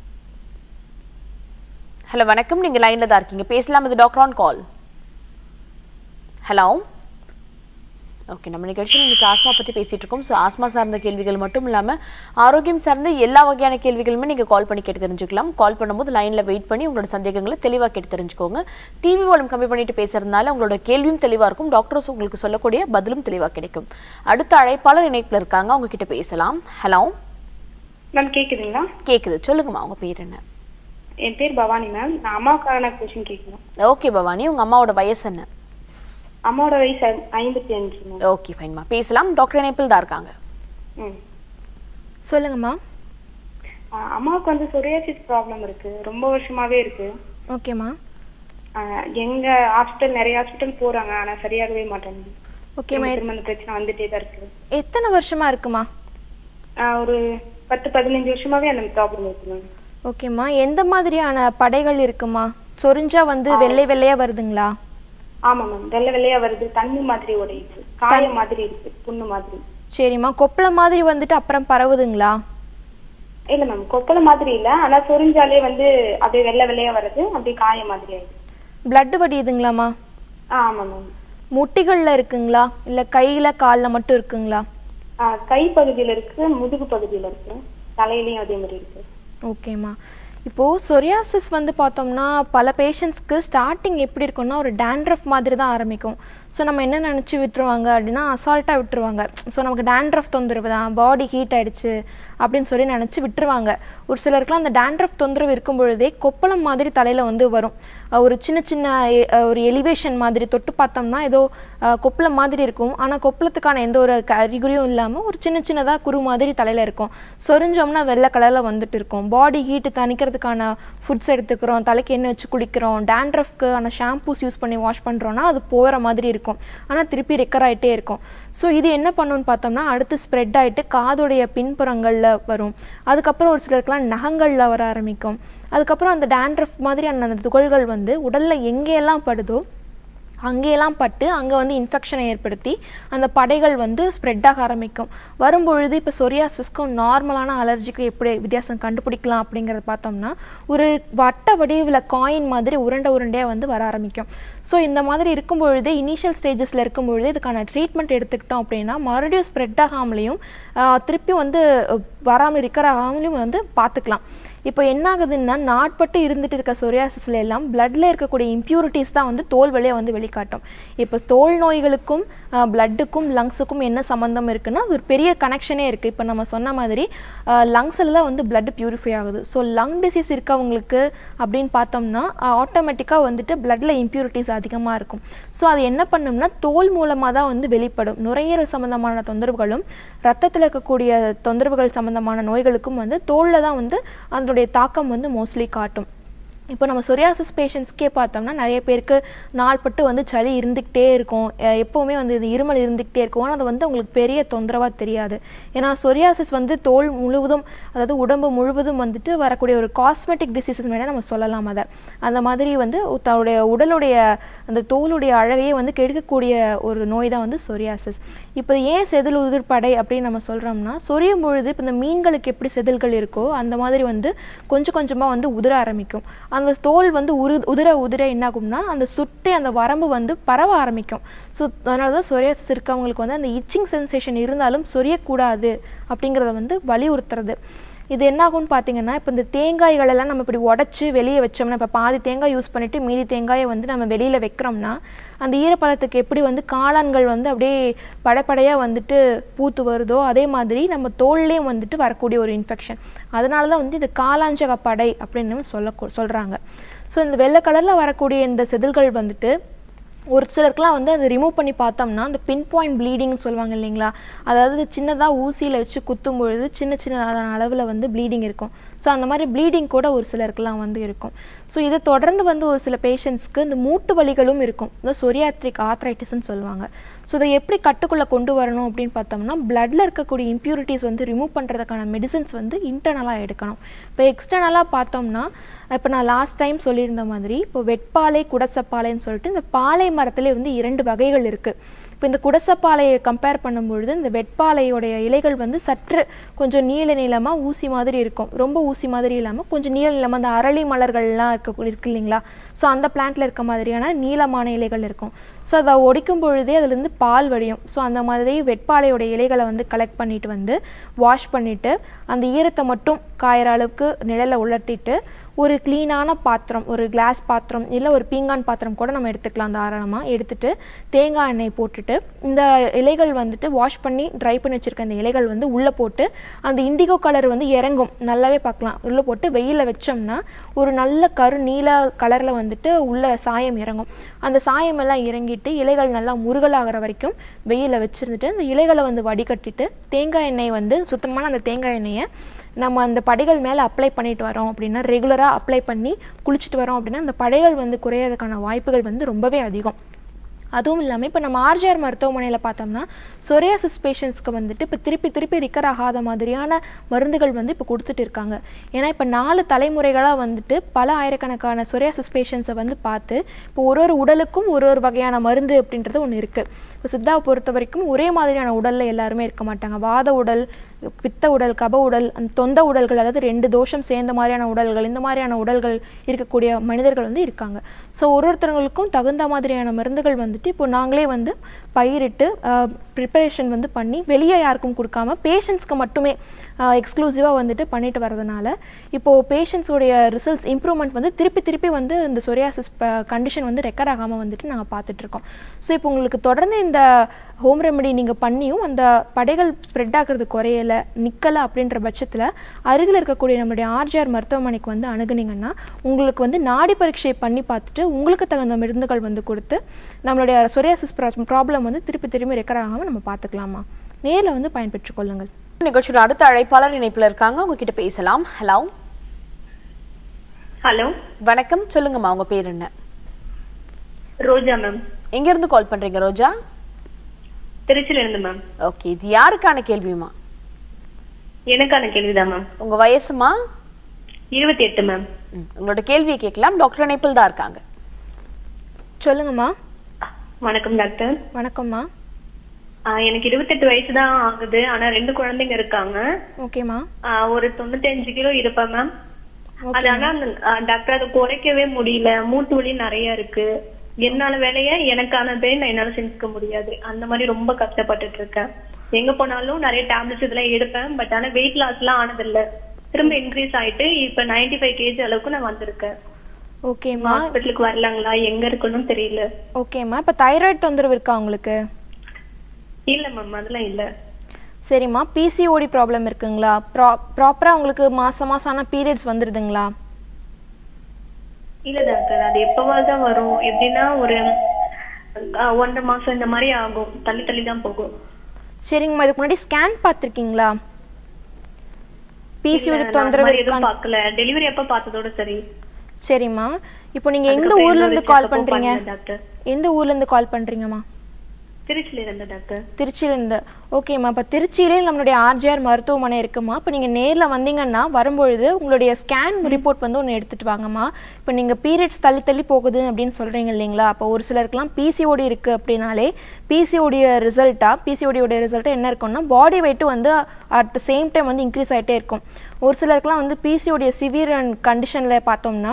ஹலோ வணக்கம் நீங்க லைன்ல தான் இருக்கீங்க பேசலாம் இது doctor on call hello okay நம்ம நிகழ்ச்சியில் இன்னைக்கு ஆஸ்மா பத்தி பேசிட்டு இருக்கோம் ஸோ ஆஸ்மா சார்ந்த கேள்விகள் மட்டும் இல்லாம ஆரோக்கியம் சார்ந்த எல்லா வகையான கேள்விகளுமே நீங்க கால் பண்ணி கேட்டு தெரிஞ்சுக்கலாம் கால் பண்ணும்போது லைன்ல வெயிட் பண்ணி உங்களோட சந்தேகங்களை தெளிவா கேட்டு தெரிஞ்சுக்கோங்க டிவி வால்யூம் கம்மி பண்ணிட்டு பேசுறதுனால உங்களோட கேள்வியும் தெளிவா இருக்கும் டாக்டர்ஸ் உங்களுக்கு சொல்லக்கூடிய பதிலும் தெளிவா கிடைக்கும் அடுத்த அழைப்பாளர் இணைப்புல இருக்காங்க அவங்க கிட்ட பேசலாம் ஹலோ மேம் கேக்குதுங்களா கேக்குது சொல்லுங்கம்மா உங்க பேர் என்ன என் பேர் பவானி மேம் நான் அம்மாவுக்கான கொஸ்டின் கேட்கணும் ஓகே பவானி உங்க அம்மாவோட வயசு என்ன அம்மாவோட வயசு ஐ- ஐம்பத்தி அஞ்சு மேம் ஓகே ஃபைன்மா பேசலாம் டாக்டர் இணைப்பில் தான் இருக்காங்க ம் சொல்லுங்கம்மா ஆ, அம்மாவுக்கு வந்து சொரியாசிஸ் ப்ராப்ளம் இருக்கு ரொம்ப வருஷமாவே இருக்கு ஓகேம்மா ஆ, எங்க ஹாஸ்பிட்டல் நிறைய ஹாஸ்பிட்டல் போறாங்க ஆனா சரியாகவே மாட்டேங்குது ஓகேம்மா திரும்ப திரும்ப அந்த பிரச்சனை வந்துட்டே தான் இருக்கு எத்தனை வருஷமா இருக்குமா ஆ, ஒரு பத்து பதினஞ்சு வருஷமாவே அந்த ப்ராப்ளம் இருக்கு மேம் ஓகேம்மா எந்த மாதிரியான படைகள் இருக்குமா சொரிஞ்சா வந்து வெள்ளை வெள்ளையா வருதுங்களா ஆமா மேம் வெள்ளை வெள்ளையா வருது தண்ணி மாதிரி உடையுது காய மாதிரி இருக்கு புண்ணு மாதிரி சரிம்மா கொப்பளை மாதிரி வந்துட்டு அப்புறம் பரவுதுங்களா இல்ல மேம் கொப்பளை மாதிரி இல்ல ஆனா சொரிஞ்சாலே வந்து அப்படியே வெள்ளை வெள்ளையா வருது அப்படியே காய மாதிரி ஆயிடுது blood வடியுதுங்களாம்மா ஆ, ஆமா மேம் முட்டிகளில் இருக்குங்களா இல்லை கையில் காலில் மட்டும் இருக்குங்களா ஆ, கை பகுதியில இருக்கு முதுகு பகுதியில இருக்கு தலையிலயும் அதே மாதிரி இருக்கு ஓகேம்மா இப்போது சொரியாசிஸ் வந்து பார்த்தோம்னா பல பேஷண்ட்ஸ்க்கு ஸ்டார்டிங் எப்படி இருக்கும்னா ஒரு டேண்ட்ரஃப் மாதிரி தான் ஆரம்பிக்கும் ஸோ நம்ம என்ன நினச்சி விட்டுருவாங்க அப்படின்னா அசால்ட்டாக விட்டுருவாங்க ஸோ நமக்கு டேண்ட்ரஃப் தொந்தரவு தான் பாடி ஹீட் ஆயிடுச்சு அப்படின்னு சொல்லி நினச்சி விட்டுருவாங்க ஒரு சிலருக்குலாம் அந்த டேண்ட்ரஃப் தொந்தரவு இருக்கும் பொழுதே கொப்பளம் மாதிரி தலையில் வந்து வரும் அஹ் ஒரு சின்ன சின்ன எ- அஹ் ஒரு எலிவேஷன் மாதிரி தொட்டு பார்த்தோம்னா ஏதோ அஹ், கொப்பளம் மாதிரி இருக்கும் ஆனால் கொப்பளத்துக்கான எந்த ஒரு க- அறிகுறியும் இல்லாமல் ஒரு சின்ன சின்னதாக குரு மாதிரி தலையில் இருக்கும் சொரிஞ்சோம்னா வெள்ளை கலரில் வந்துட்டு இருக்கும் பாடி ஹீட்டு தணிக்கிறதுக்கான ஃபுட்ஸ் எடுத்துக்கிறோம் தலைக்கு எண்ணெய் வச்சு குளிக்கிறோம் டேண்ட்ரஃப்க்கு ஆன ஷாம்பூஸ் யூஸ் பண்ணி வாஷ் பண்ணுறோன்னா அது போகிற மாதிரி இருக்கும் ஆனால் திருப்பி ரெக்கர் ஆகிட்டே இருக்கும் ஸோ இது என்ன பண்ணுன்னு பார்த்தோம்னா அடுத்து ஸ்ப்ரெட் ஆகிட்டு காதோடைய பின்புறங்களில் வரும் அதுக்கப்புறம் ஒரு சிலருக்குலாம் நகங்களில் வர ஆரம்பிக்கும் அதுக்கப்புறம் அந்த டேண்ட்ரஃப் மாதிரியான அந்த துகள்கள் வந்து உடலில் எங்கெல்லாம் படுதோ அங்கேயெல்லாம் பட்டு அங்கே வந்து இன்ஃபெக்ஷனை ஏற்படுத்தி அந்த படைகள் வந்து ஸ்ப்ரெட் ஆக ஆரம்பிக்கும் வரும்பொழுது இப்போ சொரியாசிஸ்க்கும் நார்மலான அலர்ஜிக்கும் எப்படி வித்தியாசம் கண்டுபிடிக்கலாம் அப்படிங்கிறத பார்த்தோம்னா ஒரு வட்ட வடிவில் காயின் மாதிரி உருண்டை உருண்டையாக வந்து வர ஆரம்பிக்கும் ஸோ இந்த மாதிரி இருக்கும் பொழுதே இனிஷியல் ஸ்டேஜஸில் இருக்கும் பொழுதே இதுக்கான ட்ரீட்மெண்ட் எடுத்துக்கிட்டோம் அப்படின்னா மறுபடியும் ஸ்ப்ரெட் ஆகாமலையும் ஆஹ், திருப்பி வந்து அஹ், வராமல் ரிக்கர் ஆகாமலையும் வந்து பார்த்துக்கலாம் இப்போ என்ன ஆகுதுன்னா நாட்பட்டு இருந்துட்டு இருக்க சொரியாசிஸ்ல எல்லாம் பிளட்ல இருக்கக்கூடிய இம்ப்யூரிட்டிஸ் தான் வந்து தோல் வழியாக வந்து வெளிக்காட்டும் இப்போ தோல் நோய்களுக்கும் பிளட்டுக்கும் லங்ஸுக்கும் என்ன சம்மந்தம் இருக்குன்னா அது ஒரு பெரிய கனெக்ஷனே இருக்குது இப்போ நம்ம சொன்ன மாதிரி லங்ஸில் தான் வந்து பிளட் பியூரிஃபை ஆகுது ஸோ லங் டிசீஸ் இருக்கவங்களுக்கு அப்படின்னு பார்த்தோம்னா ஆட்டோமேட்டிக்காக வந்துட்டு பிளட்ல இம்ப்யூரிட்டிஸ் அதிகமாக இருக்கும் ஸோ அது என்ன பண்ணும்னா தோல் மூலமாக தான் வந்து வெளிப்படும் நுரையீரல் சம்மந்தமான தொந்தரவுகளும் ரத்தத்தில் இருக்கக்கூடிய தொந்தரவுகள் சம்மந்தமான நோய்களுக்கும் வந்து தோலில் தான் வந்து அதனுடைய தாக்கம் வந்து மோஸ்ட்லி காட்டும் இப்போ நம்ம சொரியாசிஸ் பேஷண்ட்ஸ்க்கே பார்த்தோம்னா நிறைய பேருக்கு நாள்பட்டு வந்து சளி இருந்துக்கிட்டே இருக்கும் அஹ் எப்போவுமே வந்து இது இருமல் இருந்துக்கிட்டே இருக்கும் ஆனால் அது வந்து அவங்களுக்கு பெரிய தொந்தரவாக தெரியாது ஏன்னா சொரியாசிஸ் வந்து தோல் முழுவதும் அதாவது உடம்பு முழுவதும் வந்துட்டு வரக்கூடிய ஒரு காஸ்மெட்டிக் டிசீசஸ் மேலே நம்ம சொல்லலாம் அதை அந்த மாதிரி வந்து தன்னுடைய உடலுடைய அந்த தோலுடைய அழகையே வந்து கெடுக்கக்கூடிய ஒரு நோய் தான் வந்து சொரியாசிஸ் இப்போ ஏன் செதில் உதிர்ப்படை அப்படின்னு நம்ம சொல்கிறோம்னா சொரியும் பொழுது இப்போ இந்த மீன்களுக்கு எப்படி செதில்கள் இருக்கோ அந்த மாதிரி வந்து கொஞ்சம் கொஞ்சமாக வந்து உதிர ஆரம்பிக்கும் அந்த தோல் வந்து உரு உதிர உதிர என்னாகும்னா அந்த சுற்றி அந்த வரம்பு வந்து பரவ ஆரம்பிக்கும் ஸோ அதனால தான் சொரியாசிஸ் இருக்கவங்களுக்கு வந்து அந்த இச்சிங் சென்சேஷன் இருந்தாலும் சொரியக்கூடாது அப்படிங்கிறத வந்து வலியுறுத்துறது இது என்ன ஆகும்னு பார்த்தீங்கன்னா இப்போ இந்த தேங்காய்கள் எல்லாம் நம்ம இப்படி உடச்சி வெளியே வச்சோம்னா இப்போ பாதி தேங்காய் யூஸ் பண்ணிட்டு மீதி தேங்காயை வந்து நம்ம வெளியில் வைக்கிறோம்னா அந்த ஈரப்பதத்துக்கு எப்படி வந்து காளான்கள் வந்து அப்படியே படப்படையாக வந்துட்டு பூத்து வருதோ அதே மாதிரி நம்ம தோல்லையும் வந்துட்டு வரக்கூடிய ஒரு இன்ஃபெக்ஷன் அதனால தான் வந்து இது காளாஞ்சக படை அப்படின்னு சொல்ல சொல்கிறாங்க ஸோ இந்த வெள்ளை கலரில் வரக்கூடிய இந்த செதில்கள் வந்துட்டு ஒரு சிலருக்குலாம் வந்து அதை ரிமூவ் பண்ணி பார்த்தோம்னா அந்த பின் பாயிண்ட் ப்ளீடிங்னு சொல்லுவாங்க இல்லைங்களா அதாவது சின்னதாக ஊசியில் வச்சு குத்தும் பொழுது சின்ன சின்ன அளவில் வந்து ப்ளீடிங் இருக்கும் ஸோ அந்த மாதிரி ப்ளீடிங் கூட ஒரு சிலருக்குலாம் வந்து இருக்கும் ஸோ இதை தொடர்ந்து வந்து ஒரு சில பேஷண்ட்ஸ்க்கு இந்த மூட்டு வலிகளும் இருக்கும் இந்த சொரியாட்ரிக் ஆத்ரைட்டிஸ்னு சொல்லுவாங்க ஸோ இதை எப்படி கட்டுக்குள்ளே கொண்டு வரணும் அப்படின்னு பார்த்தோம்னா பிளட்டில் இருக்கக்கூடிய இம்ப்யூரிட்டிஸ் வந்து ரிமூவ் பண்ணுறதுக்கான மெடிசின்ஸ் வந்து இன்டர்னலாக எடுக்கணும் இப்போ எக்ஸ்டர்னலாக பார்த்தோம்னா இப்போ நான் லாஸ்ட் டைம் சொல்லியிருந்த மாதிரி இப்போ வெட்பாலை குடச்சப்பாலைன்னு சொல்லிட்டு இந்த பாலை மரத்திலே வந்து இரண்டு வகைகள் இருக்குது இப்போ இந்த குடசப்பாலையை கம்பேர் பண்ணும்பொழுது இந்த வெட்பாலையோடைய இலைகள் வந்து சற்று கொஞ்சம் நீல நீளமாக ஊசி மாதிரி இருக்கும் ரொம்ப ஊசி மாதிரி இல்லாமல் கொஞ்சம் நீல நீளமாக அந்த அரளி மலர்கள்லாம் இருக்க இருக்கு இல்லைங்களா ஸோ அந்த பிளான்ட்ல இருக்க மாதிரியான நீளமான இலைகள் இருக்கும் ஸோ அதை ஒடிக்கும் பொழுதே அதுலேருந்து பால் வடியும் ஸோ அந்த மாதிரி வெட்பாலையோட இலைகளை வந்து கலெக்ட் பண்ணிட்டு வந்து வாஷ் பண்ணிவிட்டு அந்த ஈரத்தை மட்டும் காயிற அளவுக்கு நிழலில் உலர்த்திட்டு ஒரு க்ளீனான பாத்திரம் ஒரு கிளாஸ் பாத்திரம் இல்லை ஒரு பீங்கான் பாத்திரம் கூட நம்ம எடுத்துக்கலாம் தாராளமாக எடுத்துட்டு தேங்காய் எண்ணெய் போட்டுட்டு இந்த இலைகள் வந்துட்டு வாஷ் பண்ணி ட்ரை பண்ணி வச்சுருக்க இந்த இலைகள் வந்து உள்ளே போட்டு அந்த இண்டிகோ கலர் வந்து இறங்கும் நல்லாவே பார்க்கலாம் உள்ளே போட்டு வெயிலில் வச்சோம்னா ஒரு நல்ல கரு நீல கலரில் வந்துட்டு உள்ள சாயம் இறங்கும் அந்த சாயம் எல்லாம் இறங்கிட்டு இலைகள் நல்லா முருகலாகிற வரைக்கும் வெயிலில் வச்சுருந்துட்டு அந்த இலைகளை வந்து வடிகட்டிட்டு தேங்காய் எண்ணெய் வந்து சுத்தமான அந்த தேங்காய் எண்ணெயை நம்ம அந்த படைகள் மேலே அப்ளை பண்ணிட்டு வரோம் அப்படின்னா ரெகுலராக அப்ளை பண்ணி குளிச்சுட்டு வரோம் அப்படின்னா அந்த படைகள் வந்து குறையிறதுக்கான வாய்ப்புகள் வந்து ரொம்பவே அதிகம் அதுவும் இல்லாமல் இப்போ நம்ம ஆர்ஜிஆர் மருத்துவமனையில் பார்த்தோம்னா சொரியாசிஸ் பேஷண்ட்ஸ்க்கு வந்துட்டு இப்போ திருப்பி திருப்பி ரிக்கர் ஆகாத மாதிரியான மருந்துகள் வந்து இப்போ கொடுத்துட்டு இருக்காங்க ஏன்னா இப்போ நாலு தலைமுறைகளாக வந்துட்டு பல ஆயிரக்கணக்கான சொரியாசிஸ் பேஷண்ட்ஸை வந்து பார்த்து இப்போ ஒரு ஒரு உடலுக்கும் ஒரு ஒரு வகையான மருந்து அப்படின்றது ஒன்று இருக்குது இப்போ சித்தாவை பொறுத்த வரைக்கும் ஒரே மாதிரியான உடலில் எல்லாருமே இருக்க மாட்டாங்க வாத உடல் பித்த உடல் கப உடல் அந்த தொந்த உடல்கள் அதாவது ரெண்டு தோஷம் சேர்ந்த மாதிரியான உடல்கள் இந்த மாதிரியான உடல்கள் இருக்கக்கூடிய மனிதர்கள் வந்து இருக்காங்க ஸோ ஒரு ஒருத்தவங்களுக்கும் தகுந்த மாதிரியான மருந்துகள் வந்துட்டு இப்போ நாங்களே வந்து பயிரிட்டு ப்ரிப்பரேஷன் வந்து பண்ணி வெளியே யாருக்கும் கொடுக்காம பேஷண்ட்ஸ்க்கு மட்டுமே எக்ஸ்க்ளூசிவாக வந்துட்டு பண்ணிட்டு வரதுனால இப்போது பேஷண்ட்ஸோடைய ரிசல்ட்ஸ் இம்ப்ரூவ்மெண்ட் வந்து திருப்பி திருப்பி வந்து இந்த சொரியாசிஸ் கண்டிஷன் வந்து ரெக்கர் ஆகாமல் வந்துட்டு நாங்கள் பார்த்துட்ருக்கோம் ஸோ இப்போ உங்களுக்கு தொடர்ந்து இந்த ஹோம் ரெமெடி நீங்கள் பண்ணியும் அந்த படைகள் ஸ்ப்ரெட் ஆகிறது குறையலை நிற்கலை அப்படின்ற பட்சத்தில் அருகில் இருக்கக்கூடிய நம்மளுடைய ஆர்ஜிஆர் மருத்துவமனைக்கு வந்து அணுகுனீங்கன்னா உங்களுக்கு வந்து நாடி பரீட்சை பண்ணி பார்த்துட்டு உங்களுக்கு தகுந்த மருந்துகள் வந்து கொடுத்து நம்மளுடைய சொரியாசிஸ் ப்ராப்ளம் வந்து திருப்பி திரும்பி ரெக்கர் ஆகாமல் நம்ம பார்த்துக்கலாமா நேரில் வந்து பயன்பெற்றுக் கொள்ளுங்கள் நிகழ்ச்சியோட அடுத்த அழைப்பாளர் இணைப்புல இருக்காங்க உங்ககிட்ட பேசலாம் ஹலோ ஹலோ வணக்கம் சொல்லுங்கம்மா உங்க பேர் என்ன ரோஜா மேம் எங்க இருந்து கால் பண்றீங்க ரோஜா திருச்சியில இருந்து மேம் ஓகே இது யாருக்கான கேள்விமா எனக்கான கேள்விதான் மேம் உங்க வயசுமா இருபத்தி எட்டு மேம் ம், உங்களோட கேள்வியை கேட்கலாம் டாக்டர் இணைப்பில் தான் இருக்காங்க சொல்லுங்கம்மா வணக்கம் டாக்டர் வணக்கம்மா ஆஹ் எனக்கு இருபத்தெட்டு வயசு தான் ஆகுது ஆனா ரெண்டு குழந்தைங்க இருக்காங்க ஓகேம்மா ஆஹ் ஒரு தொண்ணூத்தஞ்சு கிலோ இருப்பேன் மேம் அது ஆனா அந்த- ஆஹ் டாக்டர் அதை குறைக்கவே முடியல மூட்டு வலி நிறைய இருக்கு என்னால வேலைய எனக்கானதே நான் என்னால செஞ்சுக்க முடியாது அந்த மாதிரி ரொம்ப கஷ்டப்பட்டுட்டு இருக்கேன் எங்க போனாலும் நிறைய டேப்லெட்ஸ் இதெல்லாம் எடுப்பேன் பட் ஆனா வெயிட் லாஸ் எல்லாம் ஆனதில்ல திரும்ப இன்க்ரீஸ் ஆயிட்டு இப்ப 95 ஃபைவ் கேஜி அளவுக்கு நான் வந்திருக்கேன் ஓகேம்மா ஹாஸ்பிட்டலுக்கு வரலாங்களா எங்க இருக்குன்னு தெரியல ஓகேம்மா இப்போ தைராய்டு தொந்தரவு இருக்கா உங்களுக்கு இல்ல மேம் அதெல்லாம் இல்ல சரிம்மா பிசிஓடி ப்ராப்ளம் இருக்குங்களா ப்ரா ப்ராப்பராக உங்களுக்கு மாதம் மாதம் ஆனால் பீரியட்ஸ் வந்துடுதுங்களா இல்ல டாக்டர் அது எப்பவாவது தான் வரும் எப்படின்னா ஒரு அஹ், ஒன்றரை மாசம் இந்த மாதிரி ஆகும் தள்ளி தள்ளி தான் போகும் சரிங்கம்மா இதுக்கு முன்னாடி ஸ்கேன் பார்த்துருக்கீங்களா பிசிஓடி இல்ல, நான் அந்த தொந்தரவு மாதிரி எதுவும் இருக்கா பார்க்கல டெலிவரி அப்ப பார்த்ததோட சரி சரிம்மா இப்போ நீங்கள் எந்த அதுக்கப்புறம் ஊர்ல எந்த இருந்து கால் check up உம் பண்ணுறீங்க பண்ணல டாக்டர் எந்த ஊர்ல இருந்து கால் பண்ணுறீங்கம்மா திருச்சியில இருந்த டாக்டர் திருச்சியிலேருந்து ஓகேம்மா இப்போ திருச்சியிலே நம்மளுடைய ஆர்ஜிஆர் மருத்துவமனை இருக்குமா இப்போ நீங்கள் நேரில் வந்தீங்கன்னா வரும்பொழுது உங்களுடைய ஸ்கேன் ரிப்போர்ட் வந்து ஒன்று எடுத்துகிட்டு வாங்கம்மா இப்போ நீங்கள் பீரியட்ஸ் தள்ளி தள்ளி போகுது அப்படின்னு சொல்கிறீங்க இல்லைங்களா அப்போ ஒரு சிலருக்குலாம் பிசிஓடி இருக்குது அப்படின்னாலே பிசிஓடிய ரிசல்ட்டாக பிசிஓடியோட ரிசல்ட்டாக என்ன இருக்கும்னா பாடி வெயிட் வந்து அட் த சேம் டைம் வந்து இன்க்ரீஸ் ஆகிட்டே இருக்கும் ஒரு சிலருக்குலாம் வந்து பிசிஓடிய சிவியர் கண்டிஷனில் பார்த்தோம்னா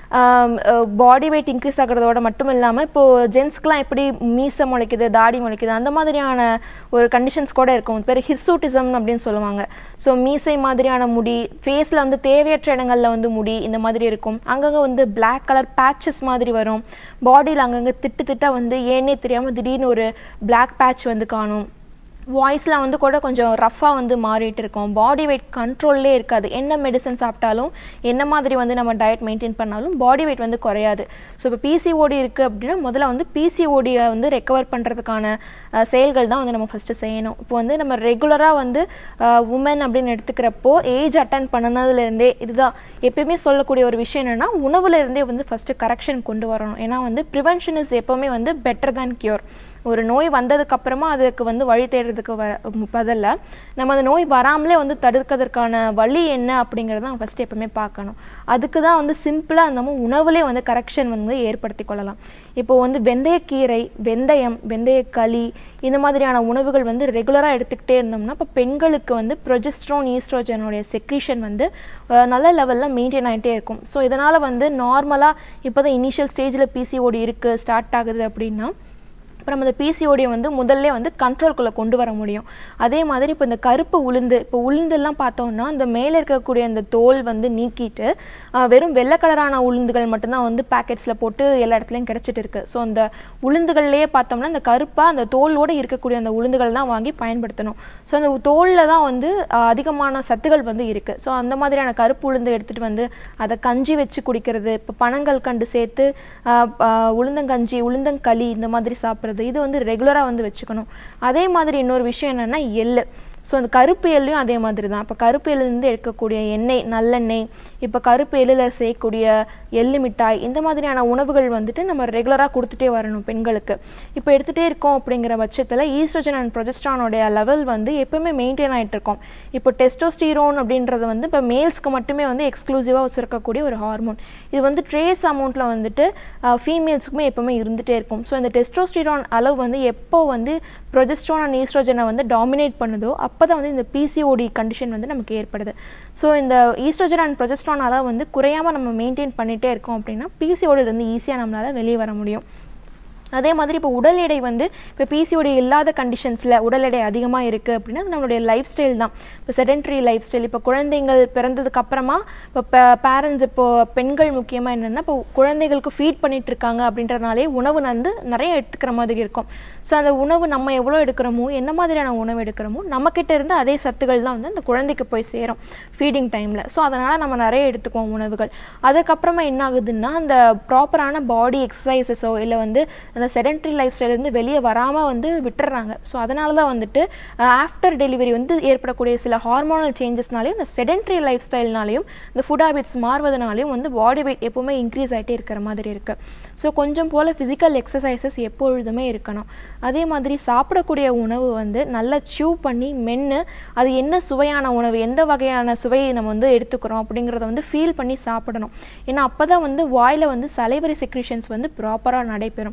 பாடி வெயிட் இன்க்ரீஸ் ஆகிறதோட மட்டும் இல்லாமல் இப்போது ஜென்ஸ்க்குலாம் எப்படி மீசை முளைக்குது தாடி முளைக்குது அந்த மாதிரியான ஒரு கண்டிஷன்ஸ் கூட இருக்கும் இது பேர் ஹிர்சூட்டிசம் அப்படின்னு சொல்லுவாங்க ஸோ மீசை மாதிரியான முடி ஃபேஸில் வந்து தேவையற்ற இடங்களில் வந்து முடி இந்த மாதிரி இருக்கும் அங்கங்கே வந்து Black கலர் பேட்சஸ் மாதிரி வரும் பாடியில் அங்கங்கே திட்டு திட்டாக வந்து ஏனே தெரியாமல் திடீர்னு ஒரு Black பேட்ச் வந்து காணும் வாய்ஸில் வந்து கூட கொஞ்சம் ரஃப்பாக வந்து மாறிட்டு இருக்கும் பாடி வெயிட் கண்ட்ரோல்லே இருக்காது என்ன மெடிசன் சாப்பிட்டாலும் என்ன மாதிரி வந்து நம்ம டயட் மெயின்டைன் பண்ணாலும் பாடி வெயிட் வந்து குறையாது ஸோ இப்போ பிசிஓடி இருக்குது அப்படின்னா முதல்ல வந்து பிசிஓடியை வந்து ரெக்கவர் பண்ணுறதுக்கான செயல்கள் தான் வந்து நம்ம ஃபஸ்ட்டு செய்யணும் இப்போ வந்து நம்ம ரெகுலராக வந்து உமன் அப்படின்னு எடுத்துக்கிறப்போ ஏஜ் அட்டன் பண்ணனதுலேருந்தே இதுதான் எப்பயுமே சொல்லக்கூடிய ஒரு விஷயம் என்னென்னா உணவுல இருந்தே வந்து ஃபஸ்ட்டு கரெக்ஷன் கொண்டு வரணும் ஏன்னா வந்து ப்ரிவென்ஷன் இஸ் எப்போவுமே வந்து பெட்டர் தேன் கியூர் ஒரு நோய் வந்ததுக்கு அப்புறமா அதற்கு வந்து வழி தேடுறதுக்கு வ பதில்ல நம்ம அந்த நோய் வராமலே வந்து தடுக்கிறதுக்கான வழி என்ன அப்படிங்கிறத நம்ம ஃபஸ்ட்டு எப்பவுமே பார்க்கணும் அதுக்கு தான் வந்து சிம்பிளாக நம்ம உணவுலே வந்து கரெக்ஷன் வந்து ஏற்படுத்தி கொள்ளலாம் இப்போ வந்து வெந்தயக்கீரை வெந்தயம் வெந்தயக்களி இந்த மாதிரியான உணவுகள் வந்து ரெகுலராக எடுத்துக்கிட்டே இருந்தோம்னா இப்போ பெண்களுக்கு வந்து ப்ரொஜெஸ்ட்ரான் ஈஸ்ட்ரோஜனுடைய செக்ரீஷன் வந்து அஹ், நல்ல லெவலில் மெயின்டைன் ஆகிட்டே இருக்கும் ஸோ இதனால் வந்து நார்மலாக இப்போ தான் இனிஷியல் ஸ்டேஜில் பிசிஓடி இருக்குது ஸ்டார்ட் ஆகுது அப்படின்னா அப்புறம் அந்த பிசிஓடியை வந்து முதல்ல வந்து கண்ட்ரோல்குள்ளே கொண்டு வர முடியும் அதே மாதிரி இப்போ இந்த கருப்பு உளுந்து இப்போ உளுந்தெல்லாம் பார்த்தோம்னா இந்த மேலே இருக்கக்கூடிய அந்த தோல் வந்து நீக்கிட்டு ஆஹ், வெறும் வெள்ளை கலரான உளுந்துகள் மட்டும்தான் வந்து பேக்கெட்ஸில் போட்டு எல்லா இடத்துலையும் கிடச்சிட்டு இருக்கு ஸோ அந்த உளுந்துகள்லேயே பார்த்தோம்னா அந்த கருப்பாக அந்த தோலோடு இருக்கக்கூடிய அந்த உளுந்துகள் தான் வாங்கி பயன்படுத்தணும் ஸோ அந்த தோலில் தான் வந்து ஆஹ், அதிகமான சத்துகள் வந்து இருக்குது ஸோ அந்த மாதிரியான கருப்பு உளுந்து எடுத்துகிட்டு வந்து அதை கஞ்சி வச்சு குடிக்கிறது இப்போ பனங்கள் கண்டு சேர்த்து ஆஹ், ஆஹ், உளுந்தங்கஞ்சி உளுந்தங்களி இந்த மாதிரி சாப்பிட்றது இது வந்து ரெகுலராக வந்து வச்சுக்கணும் அதே மாதிரி இன்னொரு விஷயம் என்னென்னா எள்ளு ஸோ அந்த கருப்பு எள்ளையும் அதே மாதிரி தான் இப்போ கருப்பு எள்ளுலேருந்து எடுக்கக்கூடிய எண்ணெய் நல்லெண்ணெய் இப்போ கருப்பு எள்ளில் செய்யக்கூடிய எள்ளு மிட்டாய் இந்த மாதிரியான உணவுகள் வந்துட்டு நம்ம ரெகுலராக கொடுத்துட்டே வரணும் பெண்களுக்கு இப்போ எடுத்துகிட்டே இருக்கோம் அப்படிங்கிற பட்சத்தில் ஈஸ்ட்ரோஜன் அண்ட் ப்ரொஜெஸ்ட்ரானோடைய லெவல் வந்து எப்பவுமே மெயின்டைன் ஆகிட்டு இருக்கும் இப்போ டெஸ்டோஸ்டீரோன் அப்படின்றது வந்து இப்போ மேல்ஸ்க்கு மட்டுமே வந்து எக்ஸ்க்ளூசிவாக சுரக்கக்கூடிய ஒரு ஹார்மோன் இது வந்து ட்ரேஸ் அமௌண்ட்டில் வந்துட்டு ஃபீமேல்ஸுக்குமே எப்பவுமே இருந்துகிட்டே இருக்கும் ஸோ இந்த டெஸ்டோஸ்டிரான் அளவு வந்து எப்போ வந்து ப்ரொஜெஸ்ட்ரான் அண்ட் ஈஸ்ட்ரோஜனை வந்து டாமினேட் பண்ணுதோ அப்போ தான் வந்து இந்த பிசிஓடி கண்டிஷன் வந்து நமக்கு ஏற்படுது ஸோ இந்த ஈஸ்ட்ரோஜன் அண்ட் ப்ரொஜெஸ்ட்ரான் அளவு வந்து குறையாமல் நம்ம மெயின்டைன் பண்ணிகிட்டே இருக்கோம் அப்படின்னா பிசிஓடிலேருந்து ஈஸியாக நம்மளால் வெளியே வர முடியும் அதே மாதிரி இப்போ உடல் எடை வந்து இப்போ பிசிஓடி இல்லாத கண்டிஷன்ஸில் உடல் எடை அதிகமாக இருக்குது அப்படின்னா அது நம்மளுடைய லைஃப் ஸ்டைல் தான் இப்போ செடென்ட்ரி லைஃப் ஸ்டைல் இப்போ குழந்தைங்கள் பிறந்ததுக்கு அப்புறமா இப்போ பேரண்ட்ஸ் இப்போ பெண்கள் முக்கியமாக என்னென்னா இப்போ குழந்தைகளுக்கு ஃபீட் பண்ணிட்டு இருக்காங்க அப்படின்றதுனாலே உணவு வந்து நிறைய எடுத்துக்கிற மாதிரி இருக்கும் ஸோ அந்த உணவு நம்ம எவ்வளோ எடுக்கிறோமோ என்ன மாதிரியான உணவு எடுக்கிறோமோ நம்மக்கிட்ட இருந்து அதே சத்துக்கள் தான் வந்து அந்த குழந்தைக்கு போய் சேரும் ஃபீடிங் டைமில் ஸோ அதனால் நம்ம நிறைய எடுத்துக்குவோம் உணவுகள் அதுக்கப்புறமா என்ன ஆகுதுன்னா அந்த ப்ராப்பரான பாடி எக்ஸசைசஸோ இல்லை வந்து அந்த செடென்ட்ரி லைஃப் ஸ்டைலேருந்து வெளியே வராமல் வந்து விட்டுறாங்க ஸோ அதனால தான் வந்துட்டு ஆஃப்டர் டெலிவரி வந்து ஏற்படக்கூடிய சில ஹார்மோனல் சேஞ்சஸ்னாலையும் இந்த செடென்ட்ரி லைஃப் ஸ்டைல்னாலையும் இந்த ஃபுட் ஹேபிட்ஸ் மாறுவதனாலையும் வந்து பாடி வெயிட் எப்போவுமே இன்க்ரீஸ் ஆகிட்டே இருக்கிற மாதிரி இருக்குது ஸோ கொஞ்சம் போல் ஃபிசிக்கல் எக்ஸசைசஸ் எப்பொழுதுமே இருக்கணும் அதே மாதிரி சாப்பிடக்கூடிய உணவு வந்து நல்லா ச்சியூ பண்ணி மென்று அது என்ன சுவையான உணவு எந்த வகையான சுவையை நம்ம வந்து எடுத்துக்கிறோம் அப்படிங்கிறத வந்து ஃபீல் பண்ணி சாப்பிடணும் ஏன்னா அப்போ தான் வந்து வாயில் வந்து சலைவரி செக்ரிஷன்ஸ் வந்து ப்ராப்பராக நடைபெறும்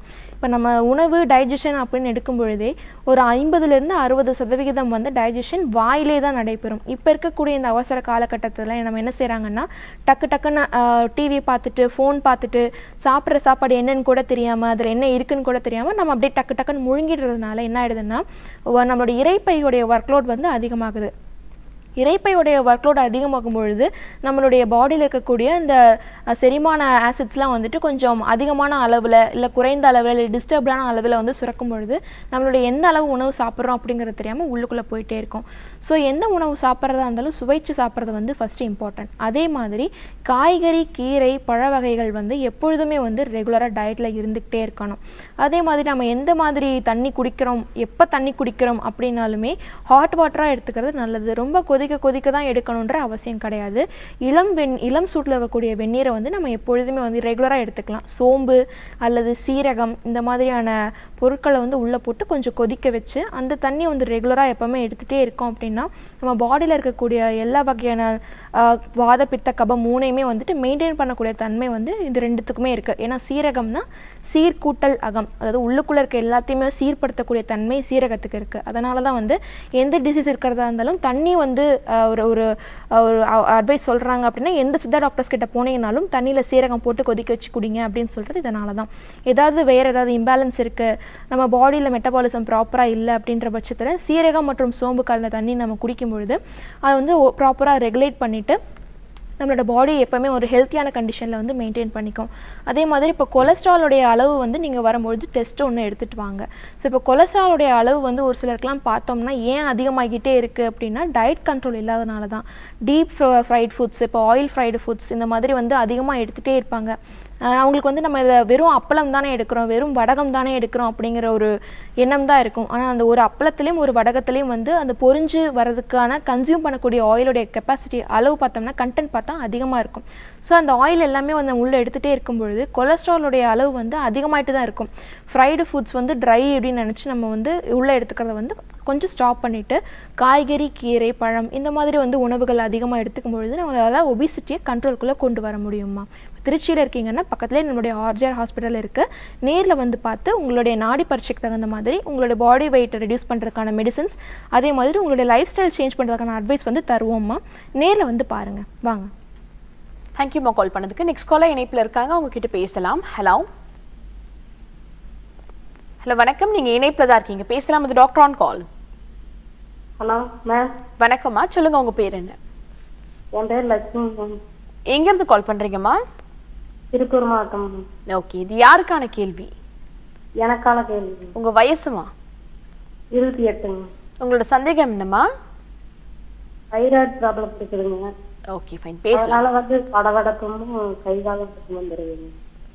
இப்போ நம்ம உணவு டைஜஷன் அப்படின்னு எடுக்கும் பொழுதே ஒரு ஐம்பதுலேருந்து அறுபது சதவிகிதம் வந்து டைஜஷன் வாயிலே தான் நடைபெறும் இப்போ இருக்கக்கூடிய இந்த அவசர காலகட்டத்தில் நம்ம என்ன செய்கிறாங்கன்னா டக்கு டக்குன்னு டிவி பார்த்துட்டு ஃபோன் பார்த்துட்டு சாப்பிட்ற சாப்பாடு என்னன்னு கூட தெரியாமல் அதில் என்ன இருக்குன்னு கூட தெரியாமல் நம்ம அப்படியே டக்கு டக்குன்னு முழுங்கிடுறதுனால என்ன ஆயிடுதுன்னா வ- நம்மளோட இறைப்பையுடைய ஒர்க்லோட் வந்து அதிகமாகுது இறைப்பையுடைய ஒர்க்லோட் அதிகமாகும் பொழுது நம்மளுடைய பாடியில் இருக்கக்கூடிய இந்த அஹ், செரிமான ஆசிட்ஸ்லாம் வந்துட்டு கொஞ்சம் அதிகமான அளவில் இல்லை குறைந்த அளவில் இல்லை டிஸ்டர்ப்டான அளவில் வந்து சுரக்கும் பொழுது நம்மளுடைய எந்த அளவு உணவு சாப்பிட்றோம் அப்படிங்கிறது தெரியாமல் உள்ளுக்குள்ளே போயிட்டே இருக்கும் ஸோ எந்த உணவு சாப்பிட்றதா இருந்தாலும் சுவைச்சு சாப்பிட்றது வந்து ஃபஸ்ட்டு இம்பார்ட்டன்ட் அதே மாதிரி காய்கறி கீரை பழ வகைகள் வந்து எப்பொழுதுமே வந்து ரெகுலராக டயட்டில் இருந்துக்கிட்டே இருக்கணும் அதே மாதிரி நம்ம எந்த மாதிரி தண்ணி குடிக்கிறோம் எப்போ தண்ணி குடிக்கிறோம் அப்படின்னாலுமே ஹாட் வாட்டராக எடுத்துக்கிறது நல்லது ரொம்ப கொதிக்க கொதிக்க தான் எடுக்கணுன்ற அவசியம் கிடையாது இளம் வெண் இளம் சூட்டில் இருக்கக்கூடிய வெந்நீரை வந்து நம்ம எப்பொழுதுமே வந்து ரெகுலராக எடுத்துக்கலாம் சோம்பு அல்லது சீரகம் இந்த மாதிரியான பொருட்களை வந்து உள்ளே போட்டு கொஞ்சம் கொதிக்க வச்சு அந்த தண்ணி வந்து ரெகுலராக எப்போவுமே எடுத்துகிட்டே இருக்கோம் அப்படின்னா நம்ம பாடியில் இருக்கக்கூடிய எல்லா வகையான ஆஹ், வாத பித்த கபம் மூணையுமே வந்துட்டு மெயின்டைன் பண்ணக்கூடிய தன்மை வந்து இது ரெண்டுத்துக்குமே இருக்குது ஏன்னா சீரகம்னா சீர்கூட்டல் அகம் அதாவது உள்ளுக்குள்ளே இருக்க எல்லாத்தையுமே சீர்படுத்தக்கூடிய தன்மை சீரகத்துக்கு இருக்குது அதனால தான் வந்து எந்த டிசீஸ் இருக்கிறதா இருந்தாலும் தண்ணி வந்து ஆஹ், ஒரு ஒரு ஆஹ், ஒரு அட்வைஸ் சொல்கிறாங்க அப்படின்னா எந்த சித்தா டாக்டர்ஸ் கிட்ட போனீங்கனாலும் தண்ணியில் சீரகம் போட்டு கொதிக்க வச்சு குடிங்க அப்படின்னு சொல்கிறது இதனால தான் ஏதாவது வேறு ஏதாவது இம்பேலன்ஸ் இருக்குது நம்ம பாடியில் மெட்டபாலிசம் ப்ராப்பராக இல்லை அப்படின்ற பட்சத்தில் சீரகம் மற்றும் சோம்பு கலந்த தண்ணி நம்ம குடிக்கும் பொழுது அதை வந்து ப்ராப்பராக ரெகுலேட் பண்ணிவிட்டு நம்மளோட பாடி எப்போவுமே ஒரு ஹெல்த்தியான கண்டிஷனில் வந்து மெயின்டைன் பண்ணிக்கும் அதே மாதிரி இப்போ கொலஸ்ட்ராலுடைய அளவு வந்து நீங்கள் வரும்பொழுது டெஸ்ட் ஒன்று எடுத்துகிட்டு வாங்க ஸோ இப்போ கொலஸ்ட்ராலுடைய அளவு வந்து ஒரு சிலருக்குலாம் பார்த்தோம்னா ஏன் அதிகமாகிட்டே இருக்குது அப்படின்னா டயட் கண்ட்ரோல் இல்லாதனால தான் டீப் ஃப்ரைட் ஃபுட்ஸ் இப்போ ஆயில் ஃப்ரைடு ஃபுட்ஸ் இந்த மாதிரி வந்து அதிகமாக எடுத்துகிட்டே இருப்பாங்க ஆஹ் அவங்களுக்கு வந்து நம்ம இதை வெறும் அப்பளம் தானே எடுக்கிறோம் வெறும் வடகம் தானே எடுக்கிறோம் அப்படிங்கிற ஒரு எண்ணம் தான் இருக்கும் ஆனால் அந்த ஒரு அப்பளத்துலேயும் ஒரு வடகத்துலேயும் வந்து அந்த பொரிஞ்சு வரதுக்கான கன்சியூம் பண்ணக்கூடிய ஆயிலுடைய கெப்பாசிட்டி அளவு பார்த்தோம்னா கண்டென்ட் பார்த்தா அதிகமாக இருக்கும் ஸோ அந்த ஆயில் எல்லாமே வந்து உள்ளே எடுத்துகிட்டே இருக்கும் பொழுது கொலஸ்ட்ராலுடைய அளவு வந்து அதிகமாயிட்டு தான் இருக்கும் ஃப்ரைடு ஃபுட்ஸ் வந்து ட்ரை அப்படின்னு நினச்சி நம்ம வந்து உள்ளே எடுத்துக்கிறத வந்து கொஞ்சம் ஸ்டாப் பண்ணிவிட்டு காய்கறி கீரை பழம் இந்த மாதிரி வந்து உணவுகள் அதிகமாக எடுத்துக்கும் பொழுது நம்மளால் ஒபிசிட்டியை கண்ட்ரோல்குள்ளே கொண்டு வர முடியுமா திருச்சியில் இருக்கீங்கன்னா பக்கத்துலேயே நம்மளுடைய ஆர்ஜிஆர் ஹாஸ்பிட்டல் இருக்குது நேரில் வந்து பார்த்து உங்களுடைய நாடி பரீட்சைக்கு தகுந்த மாதிரி உங்களுடைய பாடி வெயிட்டை ரெடியூஸ் பண்ணுறதுக்கான மெடிசன்ஸ் அதே மாதிரி உங்களுடைய லைஃப் ஸ்டைல் சேஞ்ச் பண்ணுறதுக்கான அட்வைஸ் வந்து தருவோம்மா நேரில் வந்து பாருங்கள் வாங்க தேங்க்யூமா கால் பண்ணதுக்கு நெக்ஸ்ட் காலர் இணைப்பில் இருக்காங்க அவங்க கிட்ட பேசலாம் ஹலோ ஹலோ வணக்கம் நீங்க இணைப்பில் தான் இருக்கீங்க பேசலாம் இது doctor on call hello ma'am வணக்கம்மா சொல்லுங்க உங்க பேர் என்ன என் பேர் லட்சுமி மேம் எங்க இருந்து கால் பண்றீங்கம்மா திருப்பூர் மாவட்டம் மேம் ஓகே இது யாருக்கான கேள்வி எனக்கான கேள்வி மேம். உங்க வயசுமா இருபத்தி எட்டுங்க உங்களோட சந்தேகம் என்னம்மா தைராய்டு ப்ராப்ளம் இருக்குதுங்க ஓகே ஃபைன் பேசலாம் அதனால வந்து படவடப்பும் கை காலம் பிரச்சனை வந்துருக்குங்க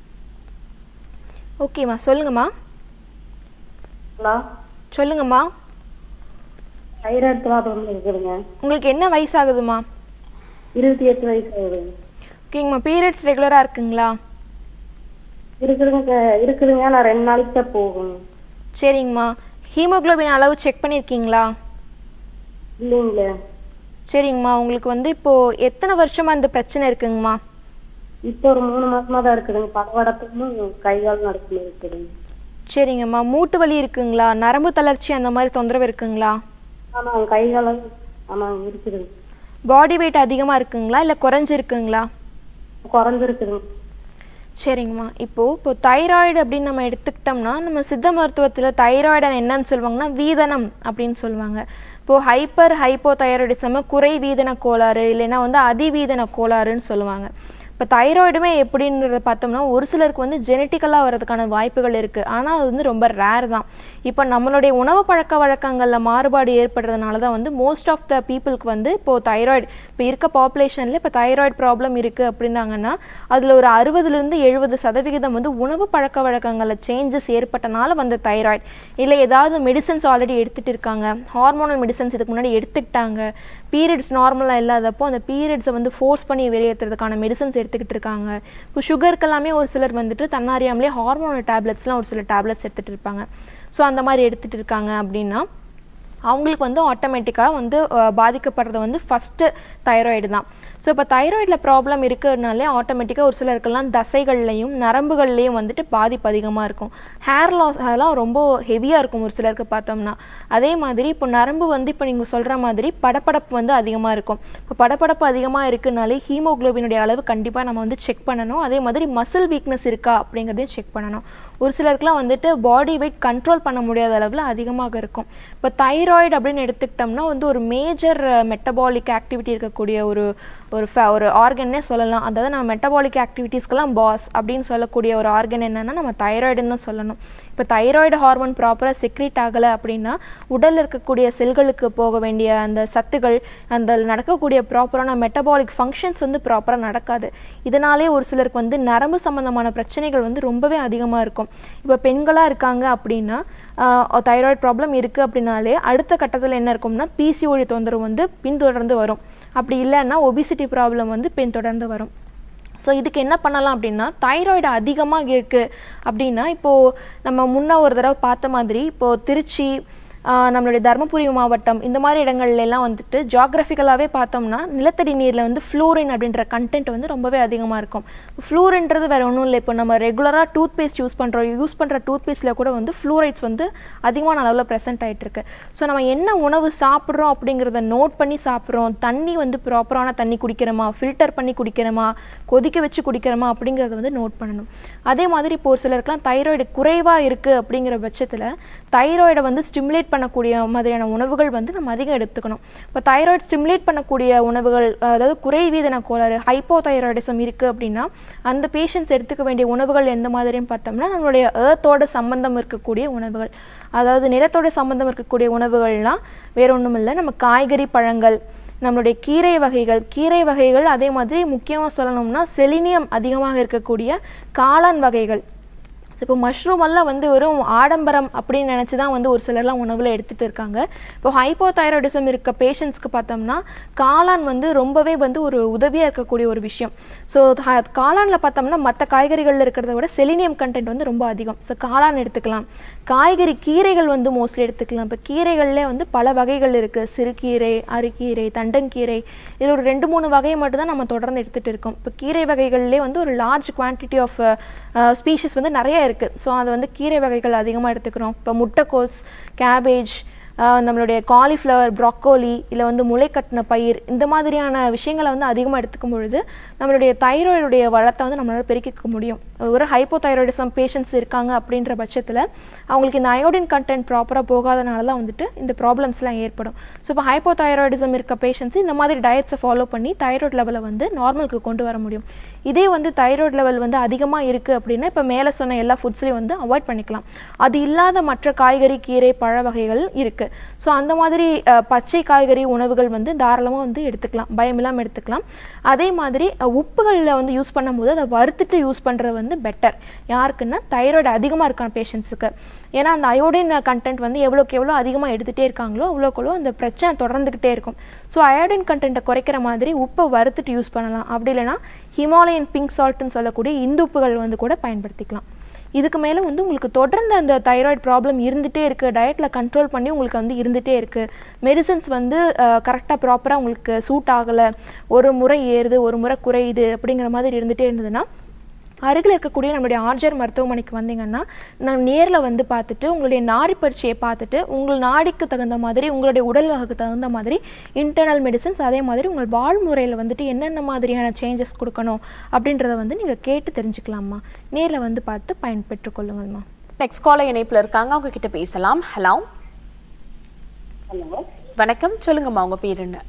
ஓகேம்மா சொல்லுங்கம்மா ஹலோ சொல்லுங்கம்மா தைராய்டு ப்ராப்ளம் இருக்குதுங்க உங்களுக்கு என்ன வயசாகுதுமா இருபத்தி எட்டு வயசு ஆகுதுங்க ஓகேங்கம்மா பீரியட்ஸ் ரெகுலராக இருக்குங்களா இருக்குதுங்க இருக்குதுங்க நான் ரெண்டு நாளைக்கு தான் போகுங்க சரிங்கம்மா ஹீமோகுளோபின் அளவு செக் பண்ணியிருக்கீங்களா இல்லைங்களே சரிங்கம்மா உங்களுக்கு வந்து இப்போது எத்தனை வருஷமாக இந்த பிரச்சனை இருக்குங்கம்மா இப்போ ஒரு மூணு மாசமா தான் இருக்குதுங்க படவடப்பும் கை கால் நடக்கணும் இருக்குதுங்க சரிங்கம்மா மூட்டு வலி இருக்குங்களா நரம்பு தளர்ச்சி அந்த மாதிரி தொந்தரவு இருக்குங்களா ஆமாங்க கை காலம் ஆமாங்க இருக்குதுங்க பாடி வெயிட் அதிகமாக இருக்குங்களா இல்லை குறைஞ்சிருக்குங்களா குறைஞ்சிருக்குதுங்க சரிங்கம்மா இப்போது இப்போ தைராய்டு அப்படின்னு நம்ம எடுத்துக்கிட்டோம்னா நம்ம சித்த மருத்துவத்தில் தைராய்டு என்னன்னு சொல்லுவாங்கன்னா வீதனம் அப்படின்னு சொல்லுவாங்க இப்போது ஹைப்பர் ஹைப்போ தைராய்டிசம் குறை வீதன கோளாறு இல்லைன்னா வந்து அதிவீதன கோளாறுன்னு சொல்லுவாங்க இப்போ தைராய்டுமே எப்படின்றத பார்த்தோம்னா ஒரு சிலருக்கு வந்து ஜெனட்டிக்கலாக வரதுக்கான வாய்ப்புகள் இருக்குது ஆனால் அது வந்து ரொம்ப ரேர் தான் இப்போ நம்மளுடைய உணவு பழக்க வழக்கங்களில் மாறுபாடு ஏற்படுறதுனால தான் வந்து மோஸ்ட் ஆஃப் த பீப்புளுக்கு வந்து இப்போது தைராய்டு இப்போ இருக்க பாப்புலேஷனில் இப்போ தைராய்டு ப்ராப்ளம் இருக்குது அப்படின்னாங்கன்னா அதில் ஒரு அறுபதுலேருந்து எழுபது சதவிகிதம் வந்து உணவு பழக்க வழக்கங்களில் சேஞ்சஸ் ஏற்பட்டனால வந்த தைராய்டு இல்லை ஏதாவது மெடிசன்ஸ் ஆல்ரெடி எடுத்துகிட்டு இருக்காங்க ஹார்மோனல் மெடிசன்ஸ் இதுக்கு முன்னாடி எடுத்துக்கிட்டாங்க பீரியட்ஸ் நார்மலாக இல்லாதப்போ அந்த பீரியட்ஸை வந்து ஃபோர்ஸ் பண்ணி வெளியேற்றுறதுக்கான மெடிசன்ஸ் எடுத்துக்கிட்டு இருக்காங்க இப்போ சுகருக்கெல்லாமே ஒரு சிலர் வந்துட்டு தன்னாரியாமலே ஹார்மோனல் டேப்லெட்ஸ்லாம் ஒரு சில டேப்லெட்ஸ் எடுத்துகிட்டு இருப்பாங்க ஸோ அந்த மாதிரி எடுத்துகிட்டு இருக்காங்க அப்படின்னா அவங்களுக்கு வந்து ஆட்டோமேட்டிக்காக வந்து அஹ், பாதிக்கப்படுறது வந்து ஃபஸ்ட்டு தைராய்டு தான் ஸோ இப்போ தைராய்டில் ப்ராப்ளம் இருக்கிறதுனாலே ஆட்டோமேட்டிக்காக ஒரு சிலருக்கெல்லாம் தசைகள்லையும் நரம்புகள்லையும் வந்துட்டு பாதிப்பு அதிகமாக இருக்கும் ஹேர் லாஸ் அதெல்லாம் ரொம்ப ஹெவியாக இருக்கும் ஒரு சிலருக்கு பார்த்தோம்னா அதே மாதிரி இப்போ நரம்பு வந்து இப்போ நீங்கள் சொல்கிற மாதிரி படபடப்பு வந்து அதிகமாக இருக்கும் இப்போ படபடப்பு அதிகமாக இருக்குனாலே ஹீமோகுளோபினுடைய அளவு கண்டிப்பாக நம்ம வந்து செக் பண்ணணும் அதே மாதிரி மசில் வீக்னஸ் இருக்கா அப்படிங்கிறதையும் செக் பண்ணணும் ஒரு சிலருக்குலாம் வந்துட்டு பாடி வெயிட் கண்ட்ரோல் பண்ண முடியாத அளவில் அதிகமாக இருக்கும் இப்போ தைராய்டு அப்படின்னு எடுத்துக்கிட்டோம்னா வந்து ஒரு மேஜர் மெட்டபாலிக் ஆக்டிவிட்டி இருக்கக்கூடிய ஒரு ஒரு ஃப ஒரு ஆர்கன்னே சொல்லலாம் அதாவது நம்ம மெட்டபாலிக் ஆக்டிவிட்டீஸ்க்கெல்லாம் பாஸ் அப்படின்னு சொல்லக்கூடிய ஒரு ஆர்கன் என்னன்னா நம்ம தைராய்டுன்னு தான் சொல்லணும் இப்போ தைராய்டு ஹார்மோன் ப்ராப்பராக செக்ரீட் ஆகலை அப்படின்னா உடலில் இருக்கக்கூடிய செல்களுக்கு போக வேண்டிய அந்த சத்துகள் அந்த நடக்கக்கூடிய ப்ராப்பரான மெட்டபாலிக் ஃபங்க்ஷன்ஸ் வந்து ப்ராப்பராக நடக்காது இதனாலே ஒரு சிலருக்கு வந்து நரம்பு சம்மந்தமான பிரச்சனைகள் வந்து ரொம்பவே அதிகமாக இருக்கும் இப்போ பெண்களாக இருக்காங்க அப்படின்னா தைராய்டு ப்ராப்ளம் இருக்குது அப்படின்னாலே அடுத்த கட்டத்தில் என்ன இருக்கும்னா பிசிஓடி தொந்தரவு வந்து பின்தொடர்ந்து வரும் அப்படி இல்லைன்னா ஒபிசிட்டி ப்ராப்ளம் வந்து பின்தொடர்ந்து வரும் ஸோ இதுக்கு என்ன பண்ணலாம் அப்படின்னா தைராய்டு அதிகமாக இருக்குது அப்படின்னா இப்போது நம்ம முன்ன ஒரு தடவை பார்த்த மாதிரி இப்போது திருச்சி ஆஹ் நம்மளுடைய தருமபுரி மாவட்டம் இந்த மாதிரி இடங்கள்ல எல்லாம் வந்துட்டு ஜாகிரபிக்கலாகவே பார்த்தோம்னா நிலத்தடி நீரில் வந்து ஃப்ளூரின் அப்படின்ற கண்டென்ட் வந்து ரொம்பவே அதிகமாக இருக்கும் ஃப்ளூரின்றது வேற ஒன்றும் இல்லை இப்போ நம்ம ரெகுலராக டூத் பேஸ்ட் யூஸ் பண்ணுறோம் யூஸ் பண்ணுற டூத் பேஸ்ட்டில் கூட வந்து ஃப்ளூரைட்ஸ் வந்து அதிகமான அளவில் ப்ரெசென்ட் ஆயிட்டு இருக்கு ஸோ நம்ம என்ன உணவு சாப்பிட்றோம் அப்படிங்கிறத நோட் பண்ணி சாப்பிட்றோம் தண்ணி வந்து ப்ராப்பரான தண்ணி குடிக்கிறோமா ஃபில்டர் பண்ணி குடிக்கிறோமா கொதிக்க வச்சு குடிக்கிறோமா அப்படிங்கிறத வந்து நோட் பண்ணணும் அதே மாதிரி இப்போ ஒரு சிலருக்குலாம் தைராய்டு குறைவாக இருக்குது அப்படிங்கிற பட்சத்தில் தைராய்டை வந்து ஸ்டிமுலேட் பண்ணக்கூடிய மாதிரியான உணவுகள் வந்து நம்ம அதிகம் எடுத்துக்கணும் இப்போ தைராய்டு ஸ்டிமுலேட் பண்ணக்கூடிய உணவுகள் அதாவது குறைவீதன கோளாறு ஹைப்போதைராய்டிசம் இருக்குது அப்படின்னா அந்த பேஷண்ட்ஸ் எடுத்துக்க வேண்டிய உணவுகள் எந்த மாதிரின்னு பார்த்தோம்னா நம்மளுடைய ஏர்த்தோட சம்பந்தம் இருக்கக்கூடிய உணவுகள் அதாவது நிலத்தோட சம்பந்தம் இருக்கக்கூடிய உணவுகள்லாம் வேற ஒன்றும் இல்லை நம்ம காய்கறி பழங்கள் நம்மளுடைய கீரை வகைகள் கீரை வகைகள் அதே மாதிரி முக்கியமாக சொல்லணும்னா செலினியம் அதிகமாக இருக்கக்கூடிய காளான் வகைகள் இப்போ மஷ்ரூம் எல்லாம் வந்து வெறும் ஆடம்பரம் அப்படின்னு நினச்சி தான் வந்து ஒரு சிலர்லாம் உணவில் எடுத்துகிட்டு இருக்காங்க இப்போ ஹைப்போதைராய்டிசம் இருக்க பேஷண்ட்ஸ்க்கு பார்த்தோம்னா காளான் வந்து ரொம்பவே வந்து ஒரு உதவியாக இருக்கக்கூடிய ஒரு விஷயம் ஸோ காளானில் பார்த்தோம்னா மற்ற காய்கறிகளில் இருக்கிறத விட செலினியம் கண்டென்ட் வந்து ரொம்ப அதிகம் ஸோ காளான் எடுத்துக்கலாம் காய்கறி கீரைகள் வந்து மோஸ்ட்லி எடுத்துக்கலாம் இப்போ கீரைகள்லே வந்து பல வகைகள் இருக்குது சிறுகீரை அரிக்கீரை தண்டங்கீரை இதில் ஒரு ரெண்டு மூணு வகையை மட்டும் தான் நம்ம தொடர்ந்து எடுத்துகிட்டு இருக்கோம் இப்போ கீரை வகைகள்லேயே வந்து ஒரு லார்ஜ் குவான்டிட்டி ஆஃப் ஸ்பீஷிஸ் வந்து நிறைய இருக்குது ஸோ அது வந்து கீரை வகைகள் அதிகமாக எடுத்துக்கிறோம் இப்போ முட்டைக்கோஸ் கேபேஜ் ஆஹ் நம்மளுடைய காலிஃப்ளவர் ப்ராக்கோலி இல்லை வந்து முளைக்கட்டின பயிர் இந்த மாதிரியான விஷயங்களை வந்து அதிகமாக எடுத்துக்கும் பொழுது நம்மளுடைய தைராய்டுடைய வளத்தை வந்து நம்மளால் பெருக்கிக்க முடியும் ஒரு ஹைப்போதைராய்டிசம் பேஷண்ட்ஸ் இருக்காங்க அப்படின்ற பட்சத்தில் அவங்களுக்கு இந்த அயோடின் கண்டென்ட் ப்ராப்பராக போகாதனால தான் வந்துட்டு இந்த ப்ராப்ளம்ஸ்லாம் ஏற்படும் ஸோ இப்போ ஹைப்போதைராய்டிசம் இருக்க பேஷண்ட்ஸ் இந்த மாதிரி டயட்ஸை ஃபாலோ பண்ணி தைராய்டு லெவலை வந்து நார்மலுக்கு கொண்டு வர முடியும் இதே வந்து தைராய்டு லெவல் வந்து அதிகமாக இருக்குது அப்படின்னா இப்போ மேலே சொன்ன எல்லா ஃபுட்ஸ்லையும் வந்து அவாய்ட் பண்ணிக்கலாம் அது இல்லாத மற்ற காய்கறி கீரை பழ வகைகள் இருக்குது ஸோ அந்த மாதிரி அஹ், பச்சை காய்கறி உணவுகள் வந்து தாராளமாக வந்து எடுத்துக்கலாம் பயமில்லாமல் எடுத்துக்கலாம் அதே மாதிரி அஹ், உப்புகளில் வந்து யூஸ் பண்ணும்போது அதை வறுத்துட்டு யூஸ் பண்ணுறது வந்து பெட்டர் யாருக்குன்னா தைராய்டு அதிகமாக இருக்கான பேஷண்ட்ஸுக்கு ஏன்னா அந்த அயோடின் கண்டென்ட் வந்து எவ்வளோக்கு எவ்வளோ அதிகமாக எடுத்துகிட்டே இருக்காங்களோ அவ்வளோக்கு அவ்வளோ அந்த பிரச்சனை தொடர்ந்துக்கிட்டே இருக்கும் ஸோ அயோடின் கண்டென்ட்டை குறைக்கிற மாதிரி உப்பை வறுத்துட்டு யூஸ் பண்ணலாம் அப்படி இல்லைன்னா ஹிமாலயன் பிங்க் சால்ட்னு சொல்லக்கூடிய இந்து உப்புகள் வந்து கூட பயன்படுத்திக்கலாம் இதுக்கு மேலே வந்து உங்களுக்கு தொடர்ந்து அந்த தைராய்டு ப்ராப்ளம் இருந்துகிட்டே இருக்குது டயட்டில் கண்ட்ரோல் பண்ணி உங்களுக்கு வந்து இருந்துகிட்டே இருக்குது மெடிசன்ஸ் வந்து கரெக்டாக ப்ராப்பராக உங்களுக்கு சூட் ஆகலை ஒரு முறை ஏறுது ஒரு முறை குறையுது அப்படிங்கிற மாதிரி இருந்துகிட்டே இருந்ததுன்னா அருகில் இருக்கக்கூடிய நம்மளுடைய ஆர்ஜர் மருத்துவமனைக்கு வந்தீங்கன்னா நான் நேரில் வந்து பார்த்துட்டு உங்களுடைய நாடி பரீட்சையை பார்த்துட்டு உங்கள் நாடிக்கு தகுந்த மாதிரி உங்களுடைய உடல் வகைக்கு தகுந்த மாதிரி இன்டர்னல் மெடிசன்ஸ் அதே மாதிரி உங்கள் வாழ்முறையில் வந்துட்டு என்னென்ன மாதிரியான சேஞ்சஸ் கொடுக்கணும் அப்படின்றத வந்து நீங்கள் கேட்டு தெரிஞ்சுக்கலாம்மா நேரில் வந்து பார்த்து பயன்பெற்றுக் கொள்ளுங்கள்மா நெக்ஸ்ட் காலர் இணைப்புல இருக்காங்க அவங்க கிட்ட பேசலாம் ஹலோ ஹலோ வணக்கம் சொல்லுங்கம்மா உங்க பேர் என்ன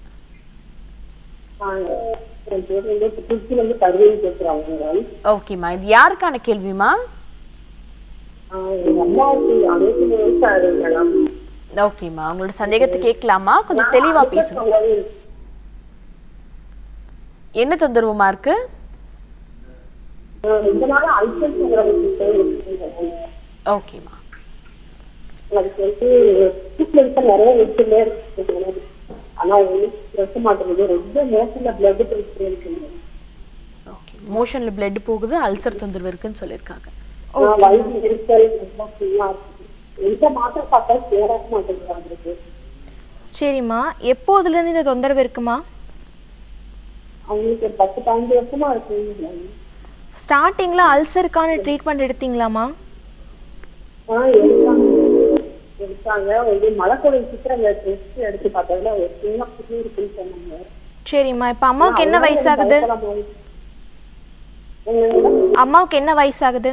என் பேர் வந்து திருச்சியில இருந்து கருவேலி பேசுறாங்க ஓகேம்மா இது யாருக்கான கேள்விமா எங்க அம்மாவுக்கு அறுபத்தி மூணு வயசு ஆகுது மேடம் ஓகேம்மா உங்களோட சந்தேகத்தை கேட்கலாமா கொஞ்சம் தெளிவா பேசுங்க என்ன தொந்தரவுமா இருக்கு இந்த நாள் அல்சர் ஓகேம்மா அதுக்கு வந்து ட்ரீட்மெண்ட் நிறைய வச்சுட்டே இருக்கு ஆனா ஒன்றும் பேச மாட்டேங்குது ரொம்ப மோசம்ல பிளட் பிரச்சனை இருக்குங்க ஓகே மோஷன்ல blood போகுது அல்சர் தொந்தரவு இருக்குன்னு சொல்லியிருக்காங்க ஆஹ் வயிறு எரிச்சல் ரொம்ப ஃபுல்லா இருக்கு எந்த மாத்திரை பார்த்தா சேர மாட்டேங்குது அவருக்கு சரிம்மா எப்போதுலேருந்து இந்த தொந்தரவு இருக்குமா அவங்களுக்கு ஒரு பத்து பதினஞ்சு வருஷமா இருக்கு ஸ்டார்டிங்கில் அல்சருக்கான ட்ரீட்மெண்ட் எடுத்தீங்களாம்மா ஆ எடுத்தாங்க எடுத்தாங்க ஒரு மலைக்கோவில் சித்திரங்க டெஸ்ட் எடுத்து பார்த்ததுல ஒரு சின்ன புண்ணு இருக்குன்னு சொன்னாங்க சரிம்மா இப்போ அம்மாவுக்கு என்ன வயசாகுது என்னங்க அம்மாவுக்கு என்ன வயசாகுது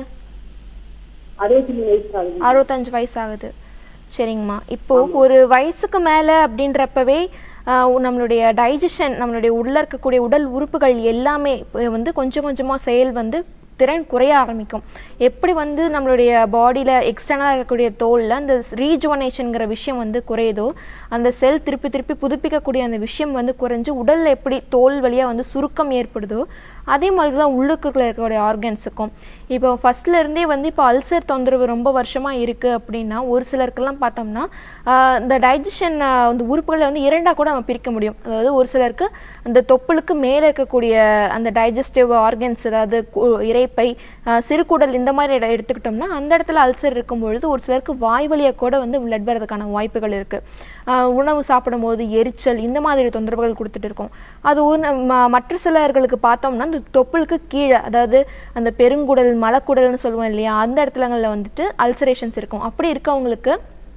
அறுபத்தி மூணு வயசு ஆகுது அறுபத்தஞ்சு வயசாகுது சரிங்கம்மா இப்போ ஒரு வயசுக்கு மேலே அப்படின்றப்பவே ஆஹ், நம்மளுடைய டைஜஷன் நம்மளுடைய உள்ள இருக்கக்கூடிய உடல் உறுப்புகள் எல்லாமே இப்ப வந்து கொஞ்சம் கொஞ்சமாக செயல் வந்து திறன் குறைய ஆரம்பிக்கும் எப்படி வந்து நம்மளுடைய பாடியில் எக்ஸ்டர்னலாக இருக்கக்கூடிய தோலில் அந்த ரீஜுவனேஷனுங்கிற விஷயம் வந்து குறையுதோ அந்த செல் திருப்பி திருப்பி புதுப்பிக்கக்கூடிய அந்த விஷயம் வந்து குறைஞ்சு உடலில் எப்படி தோல் வழியாக வந்து சுருக்கம் ஏற்படுதோ அதே மாதிரி தான் உள்ளுக்குள்ள இருக்கக்கூடிய ஆர்கன்ஸுக்கும் இப்போ ஃபர்ஸ்ட்ல இருந்தே வந்து இப்போ அல்சர் தொந்தரவு ரொம்ப வருஷமாக இருக்குது அப்படின்னா ஒரு சிலருக்கெல்லாம் பார்த்தோம்னா ஆஹ் இந்த டைஜஷன் அந்த உறுப்புகளை வந்து இரண்டாக கூட நம்ம பிரிக்க முடியும் அதாவது ஒரு சிலருக்கு அந்த தொப்புளுக்கு மேலே இருக்கக்கூடிய அந்த டைஜஸ்டிவ் ஆர்கன்ஸ் அதாவது கு- இரைப்பை ஆஹ் சிறுகுடல் இந்த மாதிரி இட- எடுத்துக்கிட்டோம்னா அந்த இடத்துல அல்சர் இருக்கும் பொழுது ஒரு சிலருக்கு வாய் வழியாக கூட வந்து பிளட் வரதுக்கான வாய்ப்புகள் இருக்குது உணவு சாப்பிடும்போது எரிச்சல் இந்த மாதிரி தொந்தரவுகள் கொடுத்துட்டு இருக்கோம் அது ஒரு ம- மற்ற சிலர்களுக்கு பார்த்தோம்னா அந்த தொப்புளுக்கு கீழே அதாவது அந்த பெருங்குடல் மலக்குடல்னு சொல்லுவோம் இல்லையா அந்த இடத்துலங்களில் வந்துட்டு அல்சரேஷன்ஸ் இருக்கும் அப்படி இருக்கவங்களுக்கு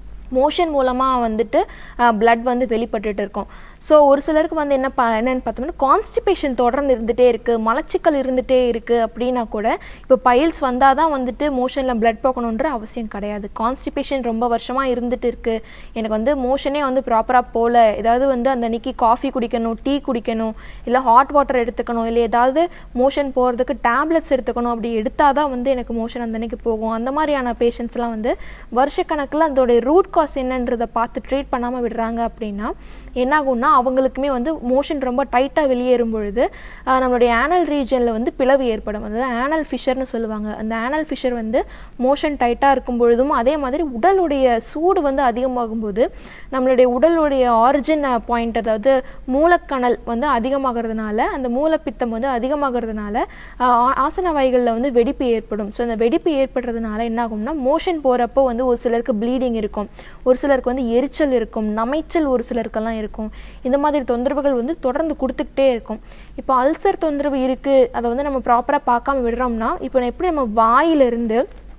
மோஷன் மூலமாக வந்துட்டு blood வந்து வெளிப்பட்டுட்டு இருக்கும் ஸோ ஒரு சிலருக்கு வந்து என்ன பா என்னன்னு பார்த்தோம்னா கான்ஸ்டிபேஷன் தொடர்ந்து இருந்துகிட்டே இருக்குது மலச்சிக்கல் இருந்துகிட்டே இருக்குது அப்படின்னா கூட இப்போ பைல்ஸ் வந்தால் தான் வந்துட்டு மோஷனில் blood போகணுன்ற அவசியம் கிடையாது கான்ஸ்டிபேஷன் ரொம்ப வருஷமாக இருந்துட்டு இருக்குது எனக்கு வந்து மோஷனே வந்து ப்ராப்பராக போகல ஏதாவது வந்து அந்த அன்னைக்கு காஃபி குடிக்கணும் டீ குடிக்கணும் இல்லை ஹாட் வாட்டர் எடுத்துக்கணும் இல்லை ஏதாவது மோஷன் போகிறதுக்கு டேப்லெட்ஸ் எடுத்துக்கணும் அப்படி எடுத்தால் தான் வந்து எனக்கு மோஷன் அந்த அன்னைக்கு போகும் அந்த மாதிரியான பேஷண்ட்ஸ்லாம் வந்து வருஷக்கணக்கில் அதோடைய ரூட் காஸ் என்னன்றதை பார்த்து ட்ரீட் பண்ணாமல் விடுறாங்க அப்படின்னா என்னாகும்னா அவங்களுக்குமே வந்து மோஷன் ரொம்ப டைட்டாக வெளியேறும் பொழுது ஆஹ், நம்மளுடைய ஆனல் ரீஜனில் வந்து பிளவு ஏற்படும் அதாவது ஆனல் ஃபிஷர்னு சொல்லுவாங்க அந்த ஆனல் ஃபிஷர் வந்து மோஷன் டைட்டாக இருக்கும் பொழுதும் அதே மாதிரி உடலுடைய சூடு வந்து அதிகமாகும் போது நம்மளுடைய உடலுடைய ஆரிஜின் பாயிண்ட் அதாவது மூலக்கணல் வந்து அதிகமாகிறதுனால அந்த மூலப்பித்தம் வந்து அதிகமாகிறதுனால ஆஹ், ஆ- ஆசன வாய்களில் வந்து வெடிப்பு ஏற்படும் ஸோ அந்த வெடிப்பு ஏற்படுறதுனால என்ன ஆகும்னா மோஷன் போகிறப்போ வந்து ஒரு சிலருக்கு ப்ளீடிங் இருக்கும் ஒரு சிலருக்கு வந்து எரிச்சல் இருக்கும் நமைச்சல் ஒரு சிலருக்கெல்லாம் இருக்கும் இந்த மாதிரி தொந்தரவுகள் வந்து தொடர்ந்து கொடுத்துக்கிட்டே இருக்கும் இப்போ அல்சர் தொந்தரவு இருக்குது அதை வந்து நம்ம ப்ராப்பராக பார்க்காம விடுறோம்னா இப்போ எப்படி நம்ம வாயிலிருந்து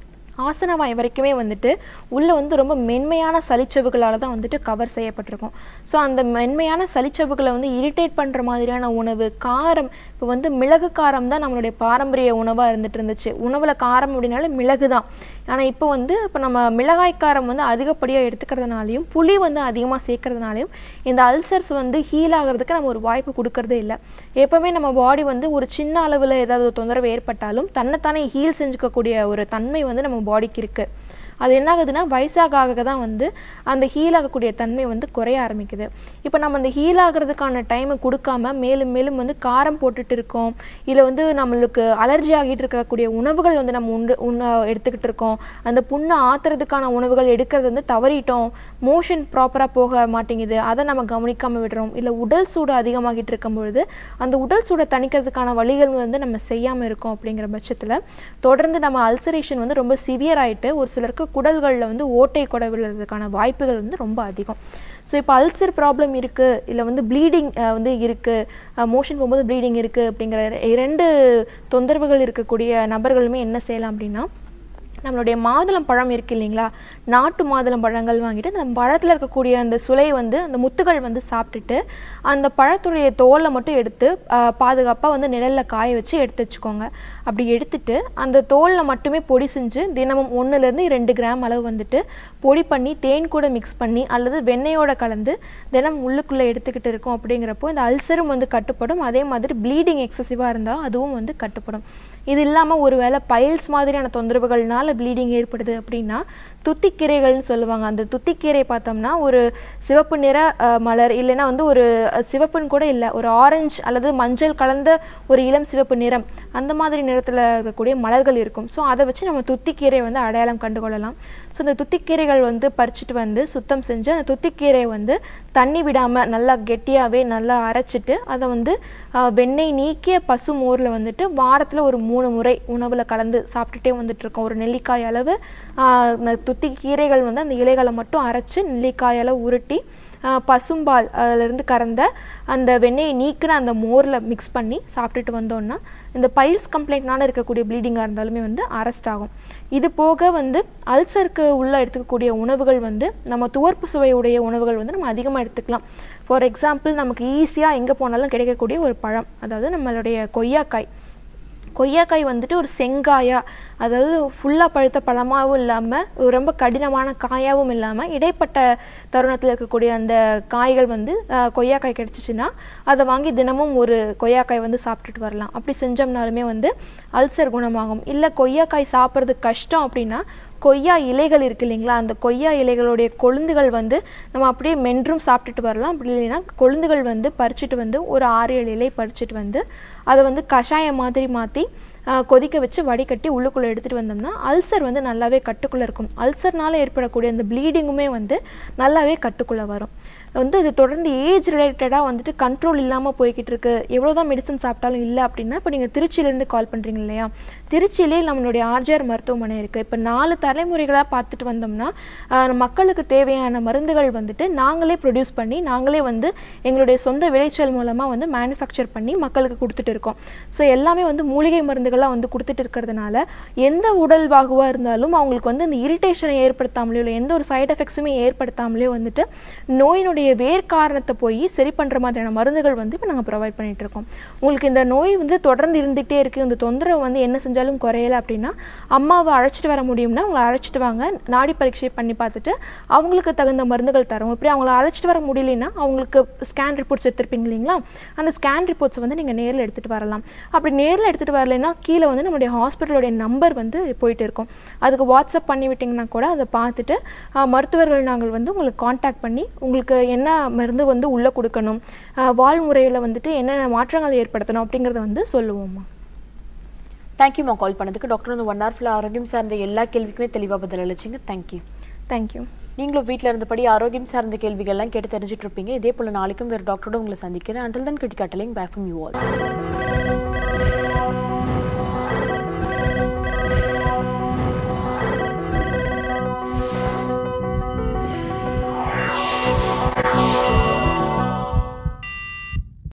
ஆசனவாய் வரைக்குமே வந்துட்டு உள்ளே வந்து ரொம்ப மென்மையான சளிச்சவுகளால் தான் வந்துட்டு கவர் செய்யப்பட்டிருக்கும் ஸோ அந்த மென்மையான சளிச்சவுகளை வந்து இரிட்டேட் பண்ணுற மாதிரியான உணவு காரம் இப்போ வந்து மிளகு காரம் தான் நம்மளுடைய பாரம்பரிய உணவாக இருந்துட்டு இருந்துச்சு உணவில் காரம் அப்படின்னாலே மிளகு தான் ஆனால் இப்போ வந்து இப்போ நம்ம மிளகாய் காரம் வந்து அதிகப்படியாக எடுத்துக்கிறதுனாலையும் புளி வந்து அதிகமாக சேர்க்கறதுனாலையும் இந்த அல்சர்ஸ் வந்து ஹீல் ஆகிறதுக்கு நம்ம ஒரு வாய்ப்பு கொடுக்கறதே இல்லை எப்போவுமே நம்ம பாடி வந்து ஒரு சின்ன அளவில் ஏதாவது ஒரு தொந்தரவு ஏற்பட்டாலும் தன்னைத்தானே ஹீல் செஞ்சுக்கக்கூடிய ஒரு தன்மை வந்து நம்ம பாடிக்கு இருக்குது அது என்ன ஆகுதுன்னா வயசாக ஆக தான் வந்து அந்த ஹீல் ஆகக்கூடிய தன்மை வந்து குறைய ஆரம்பிக்குது இப்போ நம்ம அந்த ஹீல் ஆகிறதுக்கான டைமை கொடுக்காம மேலும் மேலும் வந்து காரம் போட்டுட்டு இருக்கோம் இல்லை வந்து நம்மளுக்கு அலர்ஜி ஆகிட்டு இருக்கக்கூடிய உணவுகள் வந்து நம்ம உண்டு உண்ண எடுத்துக்கிட்டு இருக்கோம் அந்த புண்ணை ஆத்துறதுக்கான உணவுகள் எடுக்கிறது வந்து தவறிட்டோம் மோஷன் ப்ராப்பராக போக மாட்டேங்குது அதை நம்ம கவனிக்காமல் விடுறோம் இல்லை உடல் சூடு அதிகமாகிட்டு இருக்கும் பொழுது அந்த உடல் சூடை தணிக்கிறதுக்கான வழிகள் வந்து நம்ம செய்யாமல் இருக்கோம் அப்படிங்கிற பட்சத்தில் தொடர்ந்து நம்ம அல்சரேஷன் வந்து ரொம்ப சிவியர் ஆயிட்டு ஒரு சிலருக்கு குடல்களில் வந்து ஓட்டை கொடை விழுறதுக்கான வாய்ப்புகள் வந்து ரொம்ப அதிகம் ஸோ இப்போ அல்சர் ப்ராப்ளம் இருக்குது இல்லை வந்து ப்ளீடிங் வந்து இருக்குது மோஷன் போகும்போது ப்ளீடிங் இருக்குது அப்படிங்கிற இரண்டு தொந்தரவுகள் இருக்கக்கூடிய நபர்களுமே என்ன செய்யலாம் அப்படின்னா நம்மளுடைய மாதுளம் பழம் இருக்கு இல்லைங்களா நாட்டு மாதுளம் பழங்கள் வாங்கிட்டு அந்த பழத்தில் இருக்கக்கூடிய அந்த சுளை வந்து அந்த முத்துகள் வந்து சாப்பிட்டுட்டு அந்த பழத்துடைய தோலை மட்டும் எடுத்து பாதுகாப்பாக வந்து நிழலில் காய வச்சு எடுத்து வச்சுக்கோங்க அப்படி எடுத்துட்டு அந்த தோலில் மட்டுமே பொடி செஞ்சு தினமும் ஒன்றுலேருந்து ரெண்டு கிராம் அளவு வந்துட்டு பொடி பண்ணி தேன் கூட மிக்ஸ் பண்ணி அல்லது வெண்ணெயோட கலந்து தினம் உள்ளுக்குள்ளே எடுத்துக்கிட்டு இருக்கோம் அப்படிங்கிறப்போ இந்த அல்சரும் வந்து கட்டுப்படும் அதே மாதிரி ப்ளீடிங் எக்ஸசிவாக இருந்தால் அதுவும் வந்து கட்டுப்படும் இது இல்லாமல் ஒருவேளை பைல்ஸ் மாதிரியான தொந்தரவுகள்னால ப்ளீடிங் ஏற்படுது அப்படின்னா துத்திக்கீரைகள்னு சொல்லுவாங்க அந்த துத்திக்கீரை பார்த்தோம்னா ஒரு சிவப்பு நிற அஹ், மலர் இல்லைன்னா வந்து ஒரு அஹ், சிவப்புன்னு கூட இல்லை ஒரு ஆரஞ்சு அல்லது மஞ்சள் கலந்த ஒரு இளம் சிவப்பு நிறம் அந்த மாதிரி நிறத்தில் இருக்கக்கூடிய மலர்கள் இருக்கும் ஸோ அதை வச்சு நம்ம துத்திக்கீரை வந்து அடையாளம் கண்டுகொள்ளலாம் ஸோ அந்த துத்திக்கீரைகள் வந்து பறிச்சுட்டு வந்து சுத்தம் செஞ்சு அந்த துத்திக்கீரையை வந்து தண்ணி விடாமல் நல்லா கெட்டியாகவே நல்லா அரைச்சிட்டு அதை வந்து ஆஹ், வெண்ணெய் நீக்கிய பசு மோரில் வந்துட்டு வாரத்தில் ஒரு மூணு முறை உணவில் கலந்து சாப்பிட்டுட்டே வந்துட்டு இருக்கோம் ஒரு நெல்லிக்காய் அளவு ஆஹ், அந்த துத்தி கீரைகள் வந்து அந்த இலைகளை மட்டும் அரைச்சு நெல்லிக்காய் அளவு உருட்டி ஆஹ் பசும்பால் அதிலிருந்து கறந்த அந்த வெண்ணெயை நீக்கின அந்த மோரில் மிக்ஸ் பண்ணி சாப்பிட்டுட்டு வந்தோம்னா இந்த பைல்ஸ் கம்ப்ளைண்ட்னால இருக்கக்கூடிய ப்ளீடிங்காக இருந்தாலுமே வந்து அரெஸ்ட் ஆகும் இது போக வந்து அல்சருக்கு உள்ள எடுத்துக்கக்கூடிய உணவுகள் வந்து நம்ம துவர்ப்பு சுவையுடைய உணவுகள் வந்து நம்ம அதிகமாக எடுத்துக்கலாம் ஃபார் எக்ஸாம்பிள் நமக்கு ஈஸியாக எங்கே போனாலும் கிடைக்கக்கூடிய ஒரு பழம் அதாவது நம்மளுடைய கொய்யாக்காய் கொய்யாக்காய் வந்துட்டு ஒரு செங்காயா அதாவது ஃபுல்லாக பழுத்த பழமாகவும் இல்லாமல் ரொம்ப கடினமான காயாகவும் இல்லாமல் இடைப்பட்ட தருணத்தில் இருக்கக்கூடிய அந்த காய்கள் வந்து ஆஹ், கொய்யாக்காய் கிடச்சிச்சின்னா அதை வாங்கி தினமும் ஒரு கொய்யாக்காய் வந்து சாப்பிட்டுட்டு வரலாம் அப்படி செஞ்சோம்னாலுமே வந்து அல்சர் குணமாகும் இல்லை கொய்யாக்காய் சாப்பிட்றது கஷ்டம் அப்படின்னா கொய்யா இலைகள் இருக்கு இல்லைங்களா அந்த கொய்யா இலைகளுடைய கொழுந்துகள் வந்து நம்ம அப்படியே மென்றும் சாப்பிட்டுட்டு வரலாம் அப்படி இல்லைன்னா கொழுந்துகள் வந்து பறிச்சுட்டு வந்து ஒரு ஆறு ஏழு இலை பறிச்சுட்டு வந்து அதை வந்து கஷாயம் மாதிரி மாற்றி கொதிக்க வச்சு வடிகட்டி உள்ளுக்குள்ளே எடுத்துகிட்டு வந்தோம்னா அல்சர் வந்து நல்லாவே கட்டுக்குள்ளே இருக்கும் அல்சர்னால ஏற்படக்கூடிய அந்த ப்ளீடிங்குமே வந்து நல்லாவே கட்டுக்குள்ளே வரும் வந்து இது தொடர்ந்து ஏஜ் ரிலேட்டடாக வந்துட்டு கண்ட்ரோல் இல்லாமல் போய்கிட்டு இருக்கு எவ்வளோ தான் மெடிசன் சாப்பிட்டாலும் இல்லை அப்படின்னா இப்போ நீங்கள் திருச்சியிலேருந்து கால் பண்ணுறீங்க இல்லையா திருச்சியிலே நம்மளுடைய ஆர்ஜிஆர் மருத்துவமனை இருக்குது இப்போ நாலு தலைமுறைகளாக பார்த்துட்டு வந்தோம்னா ஆஹ், மக்களுக்கு தேவையான மருந்துகள் வந்துட்டு நாங்களே ப்ரொடியூஸ் பண்ணி நாங்களே வந்து எங்களுடைய சொந்த விளைச்சல் மூலமாக வந்து மேனுஃபேக்சர் பண்ணி மக்களுக்கு கொடுத்துட்டு இருக்கோம் ஸோ எல்லாமே வந்து மூலிகை மருந்துகளாக வந்து கொடுத்துட்டு இருக்கிறதுனால எந்த உடல் வாகுவாக இருந்தாலும் அவங்களுக்கு வந்து இந்த இரிட்டேஷனை ஏற்படுத்தாமலையோ இல்லை எந்த ஒரு சைடு எஃபெக்ட்ஸுமே ஏற்படுத்தாமலேயோ வந்துட்டு நோயினுடைய வேர் காரணத்தை போய் சரி பண்ணுற மாதிரியான மருந்துகள் வந்து இப்போ நாங்கள் ப்ரொவைட் பண்ணிட்டு இருக்கோம் உங்களுக்கு இந்த நோய் வந்து தொடர்ந்து இருந்துகிட்டே இருக்குது இந்த தொந்தரவு வந்து என்ன செஞ்சாலும் குறையல அப்படின்னா அம்மாவை அழைச்சிட்டு வர முடியும்னா அவங்கள அழைச்சிட்டு வாங்க நாடி பரீட்சை பண்ணி பார்த்துட்டு அவங்களுக்கு தகுந்த மருந்துகள் தரோம் இப்படி அவங்கள அழைச்சிட்டு வர முடியலன்னா அவங்களுக்கு ஸ்கேன் ரிப்போர்ட்ஸ் எடுத்திருப்பீங்க இல்லைங்களா அந்த ஸ்கேன் ரிப்போர்ட்ஸ் வந்து நீங்கள் நேரில் எடுத்துகிட்டு வரலாம் அப்படி நேரில் எடுத்துகிட்டு வரலைன்னா கீழே வந்து நம்மளுடைய ஹாஸ்பிட்டலுடைய நம்பர் வந்து போயிட்டு இருக்கும் அதுக்கு வாட்ஸ்அப் பண்ணி விட்டிங்கன்னா கூட அதை பார்த்துட்டு ஆஹ், மருத்துவர்கள் நாங்கள் வந்து உங்களுக்கு காண்டாக்ட் பண்ணி உங்களுக்கு என்ன மருந்து வந்து உள்ளே கொடுக்கணும் ஆஹ், வாழ்முறையில் வந்துட்டு என்னென்ன மாற்றங்கள் ஏற்படுத்தணும் அப்படிங்கிறத வந்து சொல்லுவோம்மா தேங்க்யூமா கால் பண்ணதுக்கு டாக்டர் வந்து ஒன் ஹவர் ஃபுல்லாக ஆரோக்கியம் சார்ந்த எல்லா கேள்விக்குமே தெளிவாக பதில் அளிச்சிங்க தேங்க்யூ தேங்க்யூ நீங்களும் வீட்டில் இருந்தபடி ஆரோக்கியம் சார்ந்த கேள்விகள்லாம் கேட்டு தெரிஞ்சுட்டு இருப்பீங்க இதே போல் நாளைக்கும் வேறு டாக்டரோட உங்களை சந்திக்கிறேன் அண்டில் தன் கிரிக்கெட்டலிங் பேக் ஃப்ரம் யூ ஆல்